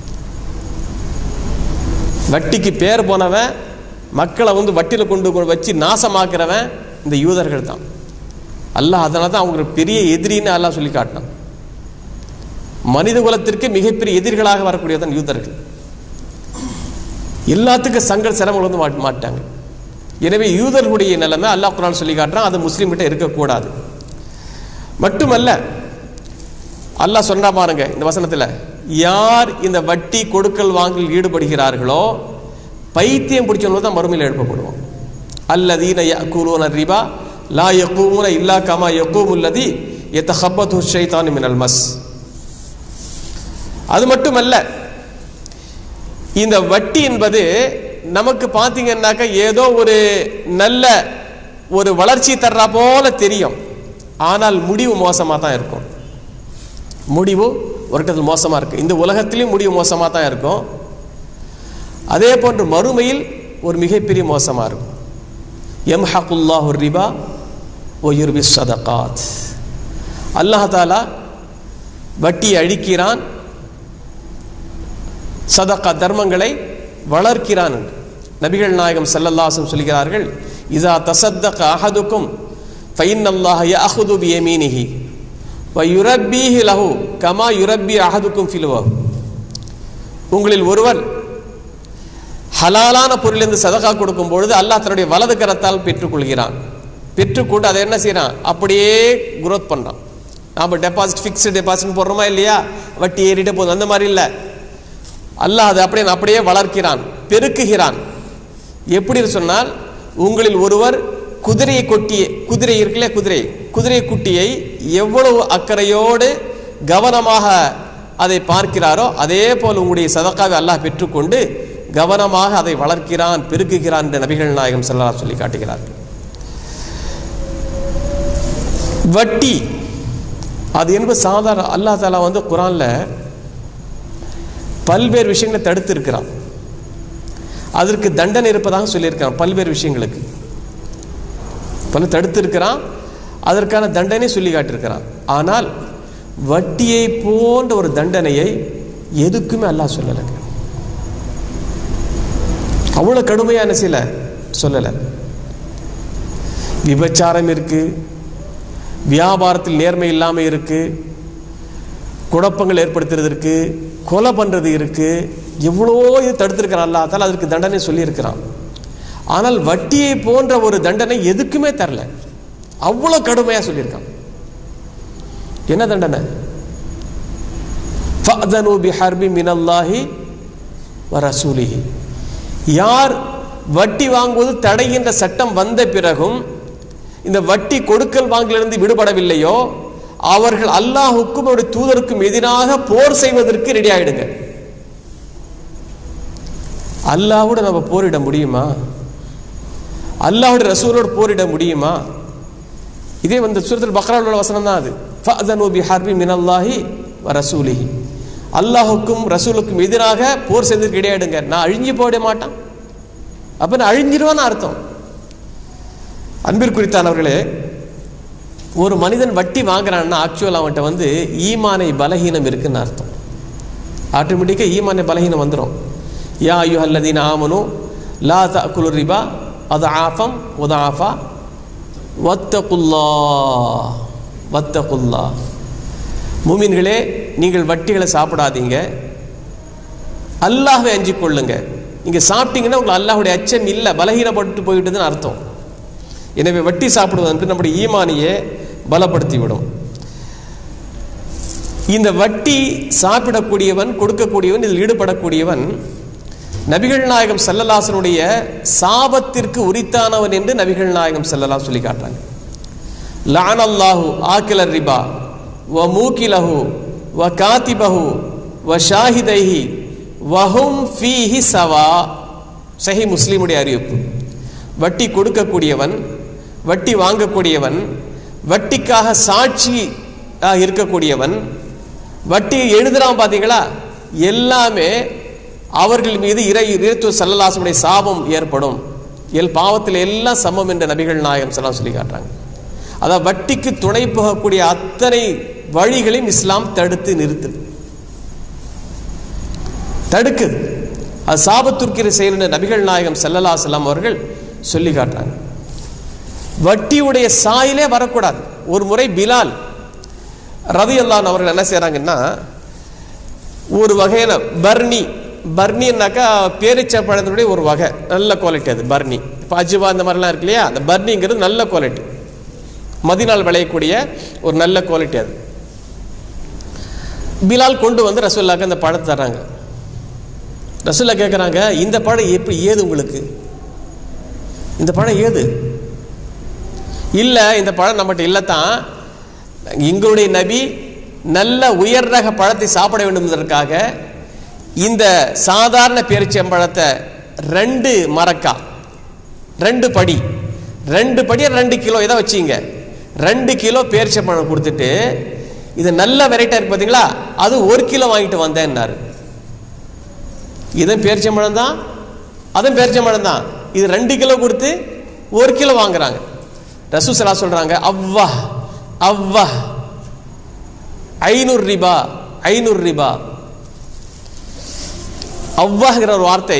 வட்டிக்கு பேர் போனவன் மக்களை வந்து வட்டியில் கொண்டு கொண்டு வச்சு நாசமாக்குறவன் இந்த யூதர்கள் தான் அல்லாஹ் அதனால தான் அவங்களுக்கு பெரிய எதிரின்னு அல்லாஹ் சொல்லி காட்டினான் மனித குலத்திற்கு மிகப்பெரிய எதிரிகளாக வரக்கூடியதான் யூதர்கள் எல்லாத்துக்கும் சங்கல் சிரமங்கள் வந்து மாட்- மாட்டாங்க எனவே யூதர்களுடைய நிலைமை அல்லாஹ் குரான் சொல்லி காட்டுறான் அது முஸ்லீம் கிட்ட இருக்கக்கூடாது மட்டுமல்ல அல்லாஹ் சொன்னா பாருங்க இந்த வசனத்தில் யார் இந்த வட்டி கொடுக்கல் வாங்கல் ஈடுபடுகிறார்களோ பைத்தியம் பிடிச்சவங்க தான் மறுமையில் எழுப்பப்படுவோம் அல்லதீன யக்கூலூன ரிபா லா யக்கூமுன இல்லா கமா யக்கூமுல்லதி எத்தஹப்பத்து ஷைத்தான் மினல் மஸ் அது மட்டுமல்ல இந்த வட்டி என்பது நமக்கு பார்த்தீங்கன்னாக்க ஏதோ ஒரு நல்ல ஒரு வளர்ச்சி தர்றா போல தெரியும் ஆனால் முடிவு மோசமாக தான் இருக்கும் முடிவு ஒரு கட்டத்தில் மோசமாக இருக்கு இந்த உலகத்திலையும் முடிவு மோசமாக தான் இருக்கும் அதே போன்று மறுமையில் ஒரு மிகப்பெரிய மோசமாக இருக்கும் எம்ஹகுல்லாஹு ரிபா ஒயுர்பி சதகாத் அல்லாஹ் தாலா வட்டியை அழிக்கிறான் சதகா தர்மங்களை வளர்க்கிறான் என்று நபிகள் நாயகம் ஸல்லல்லாஹு சொல்கிறார்கள் இதா தசத்தக அஹதுக்கும் ஃபைன்னல்லாஹ யஅஹுது பியமீனிஹி வ யுரப்பீஹி லஹு கமா யுரப்பி அஹதுக்கும் ஃபிலுவஹு உங்களில் ஒருவர் ஹலாலான பொருளிலிருந்து சதகா கொடுக்கும் பொழுது அல்லாஹ் தன்னுடைய வலது கரத்தால் பெற்றுக்கொள்கிறான் பெற்றுக்கொண்டு அதை என்ன செய்றான் அப்படியே குரோத் பண்றான் நாம டெபாசிட் ஃபிக்ஸ்டு டெபாசிட் போடுறோமா இல்லையா வட்டி ஏறிட்டே போதும் அந்த மாதிரி இல்லை அல்லாஹ் அதை அப்படியே அப்படியே வளர்க்கிறான் பெருக்குகிறான் எப்படி சொன்னால் உங்களில் ஒருவர் குதிரையை கொட்டிய குதிரை இருக்குல்ல குதிரை குதிரை குட்டியை எவ்வளவு அக்கறையோடு கவனமாக அதை பார்க்கிறாரோ அதே போல் உங்களுடைய சதக்காவை அல்லாஹ் பெற்றுக்கொண்டு கவனமாக அதை வளர்க்கிறான் பெருக்குகிறான் என்று நபிகள் நாயகம் ஸல்லல்லாஹு சொல்லி காட்டுகிறார் வட்டி அது என்பது சாதாரண அல்லாஹ் தாலா வந்து குரான்ல பல்வேறு விஷயங்களை தடுத்து இருக்கிறான் அதற்கு தண்டனை இருப்பதாக சொல்லியிருக்கிறான் பல்வேறு விஷயங்களுக்கு பல தடுத்து இருக்கிறான் அதற்கான தண்டனை சொல்லி காட்டியிருக்கிறான் ஆனால் வட்டியை போன்ற ஒரு தண்டனையை எதுக்குமே அல்லாஹ் சொல்லலைங்க அவ்வளோ கடுமையான சில சொல்லலை விபச்சாரம் இருக்கு வியாபாரத்தில் நேர்மை இல்லாமல் இருக்கு குழப்பங்கள் ஏற்படுத்துறது இருக்கு கொலை பண்ணுறது இருக்கு எவ்வளோ இது தடுத்திருக்கிறான் அல்லாத்தால் அதற்கு தண்டனை சொல்லியிருக்கிறான் ஆனால் வட்டியை போன்ற ஒரு தண்டனை எதுக்குமே தரல அவ்வளோ கடுமையாக சொல்லியிருக்கான் என்ன தண்டனை ஃபஅதனு பிஹர்பி மினல்லாஹி வ ரசூலிஹி யார் வட்டி வாங்குவது தடை என்ற சட்டம் வந்த பிறகும் இந்த வட்டி கொடுக்கல் வாங்கலிருந்து விடுபடவில்லையோ அவர்கள் அல்லாஹுக்கும் அவருடைய தூதருக்கும் எதிராக போர் செய்வதற்கு ரெடி ஆயிடுங்க அல்லாவோட நம்ம போரிட முடியுமா அல்லாஹுடைய ரசூலோடு போரிட முடியுமா இதே வந்து சூரத்தில் பக்ராவில் உள்ள வசனம் தான் அது ஃபஅதனு பிஹர்பி மினல்லாஹி வ ரசூலிஹி அல்லாஹுக்கும் ரசூலுக்கும் எதிராக போர் செய்ததுக்கு இடையாடுங்க நான் அழிஞ்சு போயிட மாட்டான் அப்ப நான் அழிஞ்சிருவான்னு அர்த்தம் அன்பிற்குறித்தானவர்களே ஒரு மனிதன் வட்டி வாங்குறான்னா ஆக்சுவல் அவன்கிட்ட வந்து ஈமானை பலகீனம் இருக்குன்னு அர்த்தம் ஆட்டோமேட்டிக்காக ஈமானை பலகீனம் வந்துடும் யா ஐயோ அல்லதீன் ஆமனு லா தகுலு ரிபா அது ஆஃபம் உத ஆஃபா வத்தகுல்லா வத்தகுல்லா மூமின்களே நீங்கள் வட்டிகளை சாப்பிடாதீங்க அல்லாஹ்வை அஞ்சிக் கொள்ளுங்க நீங்க சாப்பிட்டீங்கன்னா உங்களுக்கு அல்லாஹ்வுடைய அச்சம் இல்லை பலகீனப்பட்டு போயிட்டுதுன்னு அர்த்தம் எனவே வட்டி சாப்பிடுவது என்று நம்முடைய ஈமானியை பலப்படுத்தி விடும் இந்த வட்டி சாப்பிடக்கூடியவன் கொடுக்கக்கூடியவன் இதில் ஈடுபடக்கூடியவன் நபிகள் நாயகம் செல்லலாசனுடைய சாபத்திற்கு உரித்தானவன் என்று நபிகள் நாயகம் செல்லலா சொல்லி காட்டுறாங்க லான் அல்லாஹு ஆக்கிலர் ரிபா வ மூக்கிலஹு வ காத்திபஹு வ ஷாஹிதைஹி வஹும் ஃபீஹி சவா சஹி முஸ்லீமுடைய அறிவிப்பு வட்டி கொடுக்கக்கூடியவன் வட்டி வாங்கக்கூடியவன் வட்டிக்காக சாட்சி இருக்கக்கூடியவன் வட்டி எழுதுறான் பார்த்தீங்களா எல்லாமே அவர்கள் மீது இறை இறைத்துவ சல்லல்லாசனுடைய சாபம் ஏற்படும் எல் பாவத்தில் எல்லாம் சமம் என்ற நபிகள் நாயகம் செல்லாம் சொல்லி காட்டுறாங்க அதான் வட்டிக்கு துணை போகக்கூடிய அத்தனை வழிகளையும் இஸ்லாம் தடுத்து நிறுத்துது தடுக்குது அது சாபத்துற்கிற செயல் நபிகள் நாயகம் செல்லல்லா செல்லம் அவர்கள் சொல்லி காட்டுறாங்க வட்டியுடைய சாயிலே வரக்கூடாது ஒரு முறை பிலால் ரவி அல்லான் அவர்கள் என்ன செய்கிறாங்கன்னா ஒரு வகையான பர்னி பர்னின்னாக்கா பேரிச்சப்பழத்தினுடைய ஒரு வகை நல்ல குவாலிட்டி அது பர்னி இப்போ அஜுவா இந்த மாதிரிலாம் இருக்கு இல்லையா அந்த பர்னிங்கிறது நல்ல குவாலிட்டி மதினால் விளையக்கூடிய ஒரு நல்ல குவாலிட்டி அது பிலால் கொண்டு வந்து ரசூல்லாக்கு அந்த பழத்தை தர்றாங்க ரசூல்லா கேட்குறாங்க இந்த பழம் எப்படி ஏது உங்களுக்கு இந்த பழம் ஏது இல்லை இந்த பழம் நம்மகிட்ட இல்லை தான் எங்களுடைய நபி நல்ல உயர் ரக பழத்தை சாப்பிட வேண்டும் என்பதற்காக இந்த சாதாரண பேரிச்சம்பழத்தை ரெண்டு மரக்கா ரெண்டு படி ரெண்டு படி ரெண்டு கிலோ இதை வச்சிங்க ரெண்டு கிலோ பேரிச்சம்பழம் கொடுத்துட்டு இது நல்ல வெரைட்டியாக இருக்கு பார்த்தீங்களா அது ஒரு கிலோ வாங்கிட்டு வந்தேன்னாரு இதுவும் பேரிச்சம்பழம் தான் அதுவும் பேரிச்சம்பழம் தான் இது ரெண்டு கிலோ கொடுத்து ஒரு கிலோ வாங்குறாங்க ரசூசலா சொல்றாங்க அவ்வா அவ்வா ஐநூறு ரிபா ஐநூறு ரிபா அவ்வாங்கிற ஒரு வார்த்தை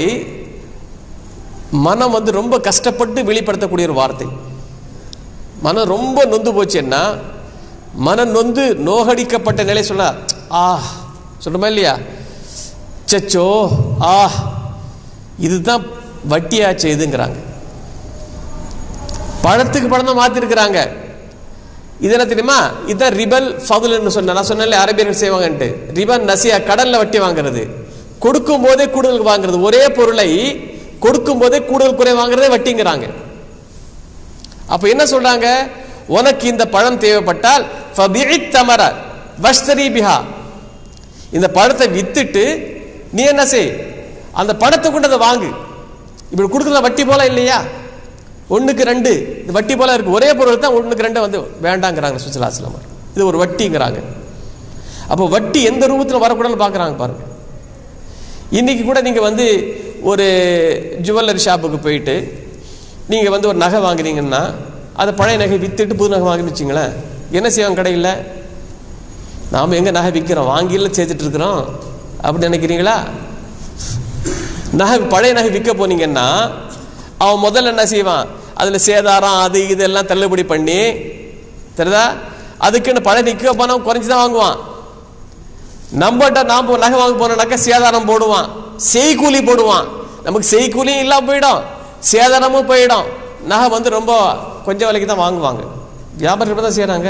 மனம் வந்து ரொம்ப கஷ்டப்பட்டு வெளிப்படுத்தக்கூடிய ஒரு வார்த்தை மனம் ரொம்ப நொந்து போச்சுன்னா மனம் நொந்து நோகடிக்கப்பட்ட நிலை சொல்ல ஆ சொல்றோமா இல்லையா சச்சோ ஆ இதுதான் வட்டியாச்சு இதுங்கிறாங்க பழத்துக்கு பழம் தான் மாத்திருக்கிறாங்க இது என்ன தெரியுமா இதுதான் ரிபல் ஃபதுல்னு சொன்ன நான் சொன்னேன் அரபியர்கள் செய்வாங்கன்ட்டு ரிபன் நசியா கடல்ல வட்டி வாங்குறது கொடுக்கும் போதே கூடுதல் வாங்குறது ஒரே பொருளை கொடுக்கும் போதே கூடுதல் குறை வாங்குறதே வட்டிங்கிறாங்க அப்ப என்ன சொல்றாங்க உனக்கு இந்த பழம் தேவைப்பட்டால் ஃபபிஇத் தமர வஷ்தரி பிஹா இந்த பழத்தை வித்துட்டு நீ என்ன செய் அந்த பழத்தை கொண்டு அதை வாங்கு இப்படி கொடுக்குற வட்டி போல இல்லையா ஒண்ணுக்கு ரெண்டு இந்த வட்டி போல இருக்கு ஒரே பொருள் தான் ஒண்ணுக்கு ரெண்டு வந்து வேண்டாங்கிறாங்க சுசலாஸ்லாம் இது ஒரு வட்டிங்கிறாங்க அப்போ வட்டி எந்த ரூபத்தில் வரக்கூடாதுன்னு பார்க்குறாங்க பாருங்க இன்னைக்கு கூட நீங்கள் வந்து ஒரு ஜுவல்லரி ஷாப்புக்கு போயிட்டு நீங்கள் வந்து ஒரு நகை வாங்குறீங்கன்னா அதை பழைய நகை வித்துட்டு புது நகை வாங்கின்னு வச்சிங்களேன் என்ன செய்வாங்க கடையில் நாம் எங்கே நகை விற்கிறோம் வாங்கியில் சேர்த்துட்டு இருக்கிறோம் அப்படி நினைக்கிறீங்களா நகை பழைய நகை விற்க போனீங்கன்னா அவன் முதல்ல என்ன செய்வான் அதில் சேதாரம் அது இதெல்லாம் தள்ளுபடி பண்ணி தெரியுதா அதுக்குன்னு பழைய நிற்க போனால் குறைஞ்சி தான் வாங்குவான் நம்மகிட்ட நாம் நகை வாங்க போனோம்னாக்கா சேதாரம் போடுவான் செய்கூலி போடுவான் நமக்கு செய்கூலியும் இல்லாம போயிடும் சேதாரமும் போயிடும் நகை வந்து ரொம்ப கொஞ்சம் விலைக்கு தான் வாங்குவாங்க வியாபாரிகள் தான் செய்கிறாங்க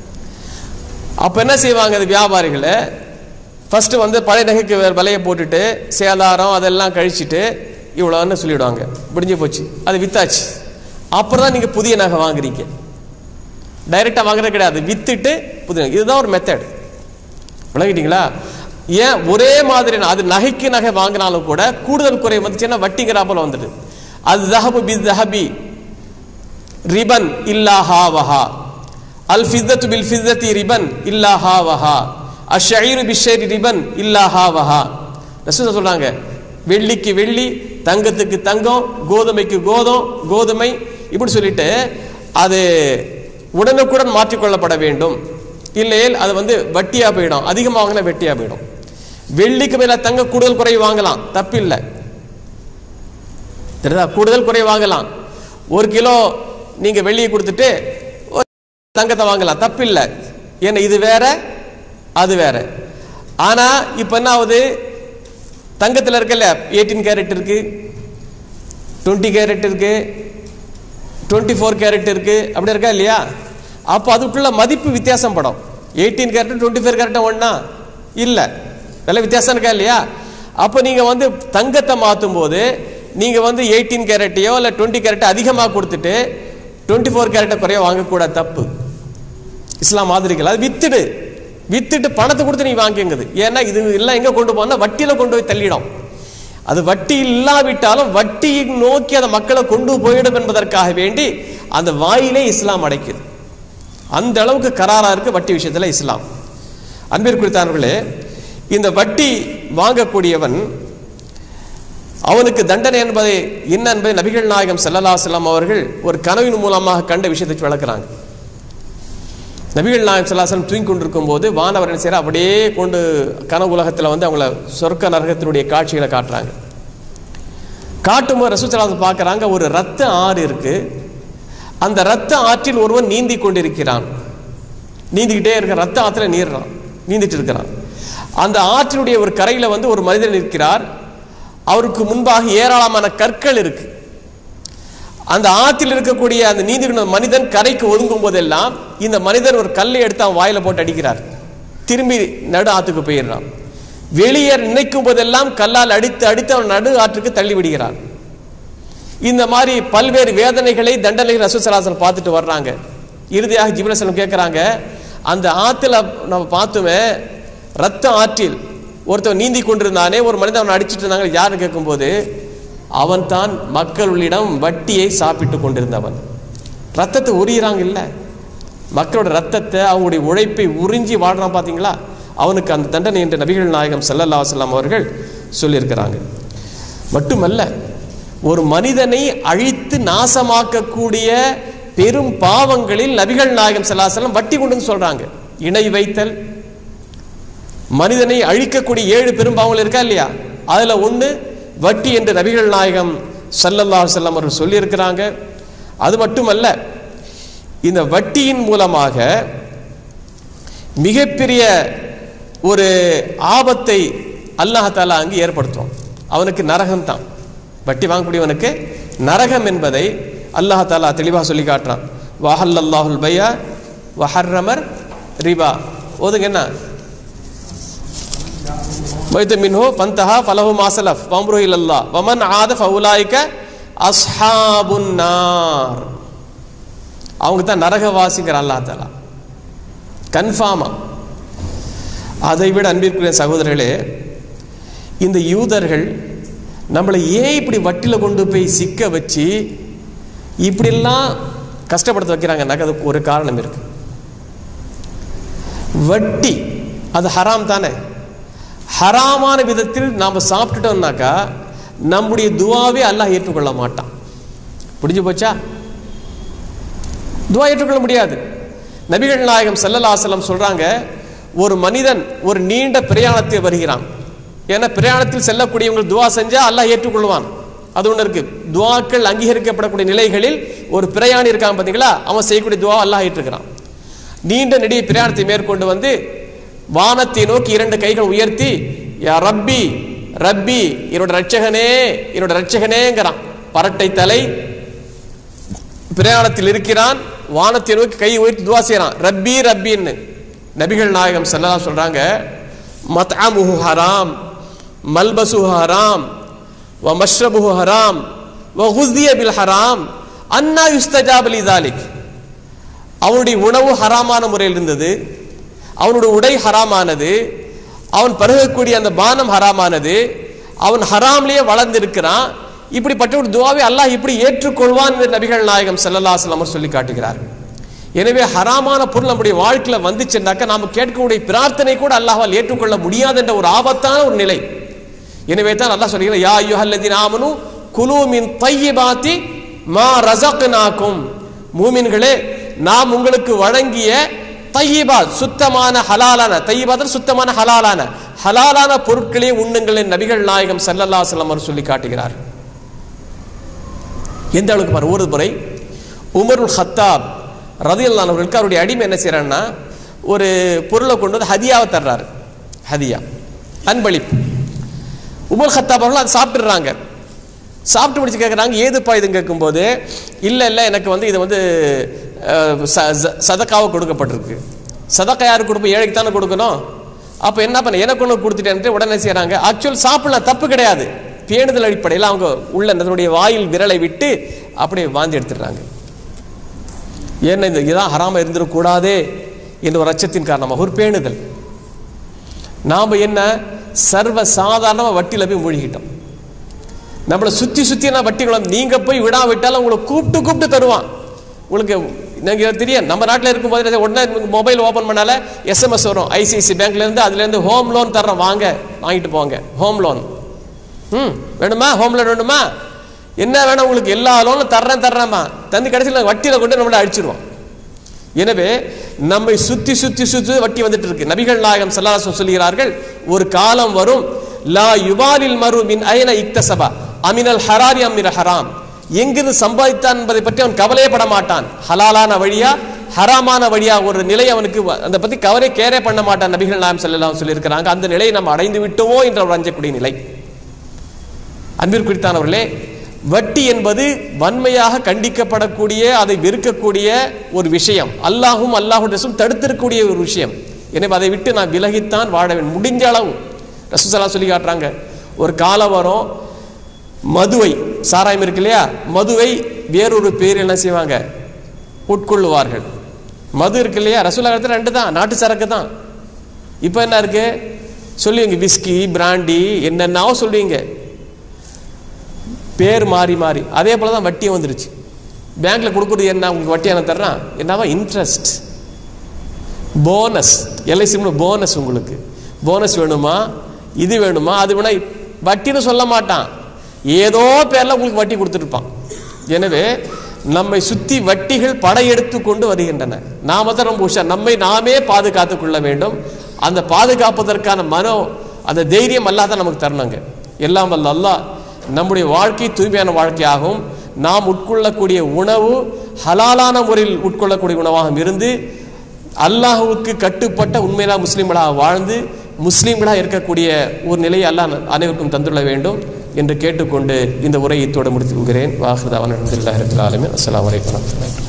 அப்போ என்ன செய்வாங்க அது வியாபாரிகள் ஃபஸ்ட்டு வந்து பழைய நகைக்கு வேறு விலையை போட்டுட்டு சேதாரம் அதெல்லாம் கழிச்சிட்டு இவ்வளோன்னு சொல்லிவிடுவாங்க முடிஞ்சு போச்சு அது வித்தாச்சு அப்புறம் தான் நீங்கள் புதிய நகை வாங்குறீங்க டைரெக்டாக வாங்குறது கிடையாது வித்துட்டு புதிய நகை. இதுதான் ஒரு மெத்தட் விளங்கிட்டீங்களா ஏன் ஒரே மாதிரி அது நகைக்கு நகை வாங்கினாலும் கூட கூடுதல் குறை வந்துச்சுன்னா வட்டிங்கிறாப்புல வந்துட்டு அது தஹபு பி தஹபி ரிபன் இல்லா ஹாவஹா அல் ஃபித்தத்து பில் ஃபித்தத்தி ரிபன் இல்லா ஹாவஹா அஷீரு பிஷரி ரிபன் இல்லா ஹாவஹா ரசூல் சொல்றாங்க வெள்ளிக்கு வெள்ளி தங்கத்துக்கு தங்கம் கோதுமைக்கு கோதம் கோதுமை இப்படி சொல்லிட்டு அது உடனுக்குடன் மாற்றிக்கொள்ளப்பட வேண்டும் இல்லையேல் அது வந்து வட்டியா போயிடும் அதிகமாக வாங்கினா வெட்டியா போயிடும் வெள்ளிக்கு மேல தங்க கூடுதல் குறை வாங்கலாம் தப்பில்லை தெரியுதா கூடுதல் குறை வாங்கலாம் ஒரு கிலோ நீங்க வெள்ளியை கொடுத்துட்டு ஒரு தங்கத்தை வாங்கலாம் தப்பில்லை ஏன்னா இது வேற அது வேற ஆனா இப்ப என்ன ஆகுது தங்கத்தில் இருக்கல எயிட்டீன் கேரட் இருக்கு டுவெண்ட்டி கேரட் இருக்கு டுவெண்ட்டி ஃபோர் கேரட் இருக்கு அப்படி இருக்கா இல்லையா அப்போ அதுக்குள்ள மதிப்பு வித்தியாசம் படும் eighteen carat twenty four carat ஒன்றா இல்லை விலை வித்தியாசம் இருக்கா இல்லையா அப்போ நீங்கள் வந்து தங்கத்தை மாற்றும் போது நீங்கள் வந்து எயிட்டீன் கேரட்டையோ இல்லை டுவெண்ட்டி கேரட் அதிகமாக கொடுத்துட்டு டுவெண்ட்டி ஃபோர் கேரட்டை குறைய வாங்கக்கூடாது தப்பு இஸ்லாம் மாதிரிகள் அது வித்துடு வித்துட்டு பணத்தை கொடுத்து நீ வாங்கிங்குது ஏன்னா இது எல்லாம் எங்க கொண்டு போனா வட்டியில கொண்டு போய் தள்ளிடும் அது வட்டி இல்லாவிட்டாலும் வட்டியை நோக்கி அந்த மக்களை கொண்டு போயிடும் என்பதற்காக வேண்டி அந்த வாயிலே இஸ்லாம் அடைக்குது அந்த அளவுக்கு கராரா இருக்கு வட்டி விஷயத்துல இஸ்லாம் அன்பிற்குறித்தானவர்களே இந்த வட்டி வாங்கக்கூடியவன் அவனுக்கு தண்டனை என்பதை என்ன என்பதை நபிகள் நாயகம் ஸல்லல்லாஹு அலைஹி வஸல்லம் அவர்கள் ஒரு கனவின் மூலமாக கண்ட விஷயத்தை விளக்குறாங்க நபிகள் நாயம் சல்லாசன் தூங்கி கொண்டிருக்கும் போது வானவர் என்ன செய்யற அப்படியே கொண்டு கனவு உலகத்தில் வந்து அவங்கள சொர்க்க நரகத்தினுடைய காட்சிகளை காட்டுறாங்க காட்டும்போது ரசூசலாசன் பார்க்குறாங்க ஒரு ரத்த ஆறு இருக்கு அந்த ரத்த ஆற்றில் ஒருவன் நீந்தி கொண்டிருக்கிறான் நீந்திக்கிட்டே இருக்க ரத்த ஆற்றுல நீர்றான் நீந்திட்டு இருக்கிறான் அந்த ஆற்றினுடைய ஒரு கரையில் வந்து ஒரு மனிதன் இருக்கிறார் அவருக்கு முன்பாக ஏராளமான கற்கள் இருக்கு அந்த ஆற்றில் இருக்கக்கூடிய அந்த நீந்திருந்த மனிதன் கரைக்கு ஒதுங்கும் போதெல்லாம் இந்த மனிதன் ஒரு கல்லை எடுத்து அவன் வாயில போட்டு அடிக்கிறார் திரும்பி நடு ஆற்றுக்கு போயிடுறான் வெளியே நினைக்கும் போதெல்லாம் கல்லால் அடித்து அடித்து அவன் நடு ஆற்றுக்கு தள்ளி விடுகிறான் இந்த மாதிரி பல்வேறு வேதனைகளை தண்டனைகள் ரசூசலாசன் பார்த்துட்டு வர்றாங்க இறுதியாக ஜிபுலசலம் கேட்குறாங்க அந்த ஆற்றுல நம்ம பார்த்துமே ரத்த ஆற்றில் ஒருத்தன் நீந்தி கொண்டிருந்தானே ஒரு மனிதன் அவனை அடிச்சிட்டு இருந்தாங்க யாருன்னு கேட்கும்போது அவன் தான் மக்களிடம் வட்டியை சாப்பிட்டு கொண்டிருந்தவன் ரத்தத்தை உரியிறாங்க இல்ல மக்களோட ரத்தத்தை அவங்களுடைய உழைப்பை உறிஞ்சி வாழ்றான் பாத்தீங்களா அவனுக்கு அந்த தண்டனை என்று நபிகள் நாயகம் ஸல்லல்லாஹு அலைஹி வஸல்லம் அவர்கள் சொல்லியிருக்கிறாங்க மட்டுமல்ல ஒரு மனிதனை அழித்து நாசமாக்கக்கூடிய பெரும் பாவங்களில் நபிகள் நாயகம் ஸல்லல்லாஹு அலைஹி வஸல்லம் வட்டி கொண்டுன்னு சொல்றாங்க இணை வைத்தல் மனிதனை அழிக்கக்கூடிய ஏழு பெரும் பாவங்கள் இருக்கா இல்லையா அதுல ஒண்ணு வட்டி என்று நபிகள் நாயகம் ஸல்லல்லாஹு அலைஹி வஸல்லம் அவர்கள் சொல்லியிருக்கிறாங்க அது மட்டுமல்ல இந்த வட்டியின் மூலமாக மிகப்பெரிய ஒரு ஆபத்தை அல்லாஹாலா அங்கு ஏற்படுத்தும் அவனுக்கு நரகம் தான் வட்டி வாங்கக்கூடியவனுக்கு நரகம் என்பதை அல்லாஹாலா தெளிவாக சொல்லி காட்டுறான் வஹல் அல்லாஹுல் பையா வஹர்ரமர் ரிபா ஓதுங்க என்ன வைத்து மின்ஹோ பந்தஹா ஃபலஹு மாசலஃப் வம்ரு இல்லல்லா வமன் ஆத ஃபவுலாய்க அஸ்ஹாபுன் நார் அவங்க தான் நரகவாசிங்கிற அல்லாஹ் தாலா கன்ஃபார்மா அதை விட அன்பிற்குரிய சகோதரர்களே இந்த யூதர்கள் நம்மளை ஏன் இப்படி வட்டியில் கொண்டு போய் சிக்க வச்சு இப்படிலாம் கஷ்டப்படுத்த வைக்கிறாங்கன்னாக்க அதுக்கு ஒரு காரணம் இருக்கு வட்டி அது ஹராம் தானே ஹராமான விதத்தில் நாம் சாப்பிட்டுட்டோம்னாக்கா நம்முடைய துவாவே அல்லாஹ் ஏற்றுக்கொள்ள மாட்டான் புரிஞ்சு போச்சா துவா ஏற்றுக்கொள்ள முடியாது நபிகள் நாயகம் ஸல்லல்லாஹு அலைஹி வஸல்லம் சொல்றாங்க ஒரு மனிதன் ஒரு நீண்ட பிரயாணத்தை வருகிறான் ஏன்னா பிரயாணத்தில் செல்லக்கூடியவங்க துவா செஞ்சா அல்லாஹ் ஏற்றுக்கொள்வான் அது ஒன்று இருக்கு துவாக்கள் அங்கீகரிக்கப்படக்கூடிய நிலைகளில் ஒரு பிரயாணி இருக்கான் பார்த்தீங்களா அவன் செய்யக்கூடிய துவா அல்லாஹ் ஏற்றுக்கிறான் நீண்ட நெடிய பிரயாணத்தை மேற்கொண்டு வந்து வானத்தை நோக்கி இரண்டு கைகள் உயர்த்தி யா ரப்பி ரப்பி என்னோட ரட்சகனே என்னோட ரட்சகனேங்கிறான் பரட்டை தலை பிரயாணத்தில் இருக்கிறான் வானத்தை நோக்கி கை உயர்த்தி துவா செய்யறான் ரப்பி ரப்பின்னு நபிகள் நாயகம் ஸல்லல்லாஹு சொல்றாங்க மத்அமுஹு ஹராம் மல்பசுஹு ஹராம் வ மஷ்ரபுஹு ஹராம் வ குஸ்திய பில் ஹராம் அன்னா யுஸ்தஜாப லிதாலிக் அவனுடைய உணவு ஹராமான முறையில் இருந்தது அவனுடைய உடை ஹராமானது அவன் பருகக்கூடிய அந்த பானம் ஹராமானது அவன் ஹராம்லயே வளர்ந்திருக்கிறான் இப்படிப்பட்ட ஒரு துவாவை அல்லாஹ் இப்படி ஏற்றுக்கொள்வான் என்று நபிகள் நாயகம் ஸல்லல்லாஹு அலைஹி வஸல்லம் சொல்லி காட்டுகிறார் எனவே ஹராமான பொருள் நம்முடைய வாழ்க்கையில வந்துச்சுன்னாக்கா நாம கேட்கக்கூடிய பிரார்த்தனை கூட அல்லாஹ்வால் ஏற்றுக்கொள்ள முடியாது என்ற ஒரு ஆபத்தான ஒரு நிலை எனவே தான் அல்லாஹ் சொல்கிறார் யா அய்யுஹல்லதீன ஆமனு குலு மின் தையிபாத்தி மா ரஸக்னாக்கும் மூமின்களே நாம் உங்களுக்கு வழங்கிய தையிபாத் சுத்தமான ஹலாலான தையிபாத் சுத்தமான ஹலாலான ஹலாலான பொருட்களே உண்ணுங்கள் என்று நபிகள் நாயகம் ஸல்லல்லாஹு அலைஹி வஸல்லம் அவர்கள் சொல்லி காட்டுகிறார் எந்த அளவுக்கு பாரு ஒரு முறை உமருல் ஹத்தாப் ரதியல்லான் அவர்களுக்கு அவருடைய அடிமை என்ன செய்யறான்னா ஒரு பொருளை கொண்டு வந்து ஹதியாவை தர்றாரு ஹதியா அன்பளிப்பு உமர் ஹத்தாப் அவர்கள் அதை சாப்பிட்டுறாங்க சாப்பிட்டு முடிச்சு கேட்குறாங்க ஏதுப்பா இதுன்னு கேட்கும்போது இல்லை இல்லை எனக்கு வந்து இது வந்து அஹ், ச- ச- சதக்காவை கொடுக்கப்பட்டிருக்கு சதக்கா யாருக்கு கொடுப்போம் ஏழைக்கு தானே கொடுக்கணும் அப்போ என்ன பண்ண எனக்கு ஒன்று கொடுத்துட்டேன்ட்டு உடனே செய்கிறாங்க ஆக்சுவல் சாப்பிடலாம் தப்பு கிடையாது பேணுதல் அடிப்படையில் அவங்க உள்ள தன்னுடைய வாயில் விரலை விட்டு அப்படியே வாந்தி எடுத்துடுறாங்க ஏன்னா இந்த இதான் ஹராம இருந்துடக்கூடாதே என்ற ஒரு அச்சத்தின் காரணமாக ஒரு பேணுதல் நாம் என்ன சர்வ சாதாரணமாக வட்டியில் போய் மூழ்கிட்டோம் நம்மளை சுற்றி சுற்றி நான் வட்டி குளம் நீங்கள் போய் விடாவிட்டாலும் உங்களை கூப்பிட்டு கூப்பிட்டு தருவான் உங்களுக்கு நீங்கள் தெரியும் நம்ம நாட்டில் இருக்கும்போது உடனே மொபைல் ஓப்பன் பண்ணால எஸ்எம்எஸ் வரும் ஐசிஐசி பேங்க்லேருந்து அதுலேருந்து ஹோம் லோன் தர்றோம் வாங்க வாங்கிட்டு போங்க ஹோம் லோன் ம் வேணுமா ஹோம் லோன் வேணுமா என்ன வேணும் உங்களுக்கு எல்லா லோனும் தர்றேன் தர்றேம்மா தந்து கடைசியில் வட்டியில் கொண்டு நம்மளை அடிச்சிருவோம் எனவே நம்மை சுத்தி சுத்தி சுத்தி வட்டி வந்துட்டு இருக்கு நபிகள் நாயகம் ஸல்லல்லாஹு சொல்கிறார்கள் ஒரு காலம் வரும் லா யுபாலில் மரு மின் ஐன இக்தசபா அமினல் ஹராரி அம்மிர ஹராம் எங்கிருந்து சம்பாதித்தான் என்பதை பற்றி அவன் கவலையே பட மாட்டான் ஹலாலான வழியா ஹராமான வழியா ஒரு நிலை அவனுக்கு வ- அதை பத்தி கவலை கேரே பண்ண மாட்டான் நபிகள் நாயம் ஸல்லல்லாஹு சொல்லியிருக்கிறாங்க அந்த நிலையை நம்ம அடைந்து விட்டோமோ என்ற ஒரு அஞ்சக்கூடிய நிலை அன்பிற்குறித்தானவர்களே வட்டி என்பது வன்மையாக கண்டிக்கப்படக்கூடிய அதை வெறுக்கக்கூடிய ஒரு விஷயம் அல்லாஹும் அல்லாஹுடசும் தடுத்திருக்கக்கூடிய ஒரு விஷயம் எனவே அதை விட்டு நான் விலகித்தான் வாழ வேண்டும் முடிஞ்ச அளவு ரசூசலா சொல்லி காட்டுறாங்க ஒரு காலம் வரும் மதுவை சாராயம் இருக்கு இல்லையா மதுவை வேறொரு பேர் என்ன செய்வாங்க உட்கொள்ளுவார்கள் மது இருக்கு இல்லையா ரசூலா காலத்துல ரெண்டு தான் நாட்டு சரக்கு தான் இப்போ என்ன இருக்கு சொல்லுவீங்க விஸ்கி பிராண்டி என்னென்னாவோ சொல்லுவீங்க பேர் மாறி மாறி அதே போல தான் வட்டியும் வந்துருச்சு பேங்க்ல கொடுக்குறது என்ன உங்களுக்கு வட்டி என்ன தர்றான் என்னவா இன்ட்ரெஸ்ட் போனஸ் எல்ஐசி போனஸ் உங்களுக்கு போனஸ் வேணுமா இது வேணுமா அது வேணா வட்டின்னு சொல்ல மாட்டான் ஏதோ பேர்ல உங்களுக்கு வட்டி கொடுத்துருப்பான் எனவே நம்மை சுத்தி வட்டிகள் படையெடுத்து கொண்டு வருகின்றன நாம தான் ரொம்ப உஷார் நம்மை நாமே பாதுகாத்துக் கொள்ள வேண்டும் அந்த பாதுகாப்பதற்கான மனோ அந்த தைரியம் அல்லாஹ் தான் நமக்கு தரணுங்க எல்லாம் வல்ல அல்லாஹ் நம்முடைய வாழ்க்கை தூய்மையான வாழ்க்கையாகவும் நாம் உட்கொள்ளக்கூடிய உணவு ஹலாலான முறையில் உட்கொள்ளக்கூடிய உணவாகவும் இருந்து அல்லாஹ்வுக்கு கட்டுப்பட்ட உண்மையான முஸ்லீம்களாக வாழ்ந்து முஸ்லீம்களாக இருக்கக்கூடிய ஒரு நிலையை அல்லாஹ் அனைவருக்கும் தந்துள்ள வேண்டும் என்று கேட்டுக்கொண்டு இந்த உரையை இத்தோடு முடித்துக் கொள்கிறேன் வாஹிதாவான் அலமதுல்லாஹி ரபில் ஆலமீன் அஸ்ஸலாமு அலைக்கும் வரஹ்மத்துல்லாஹி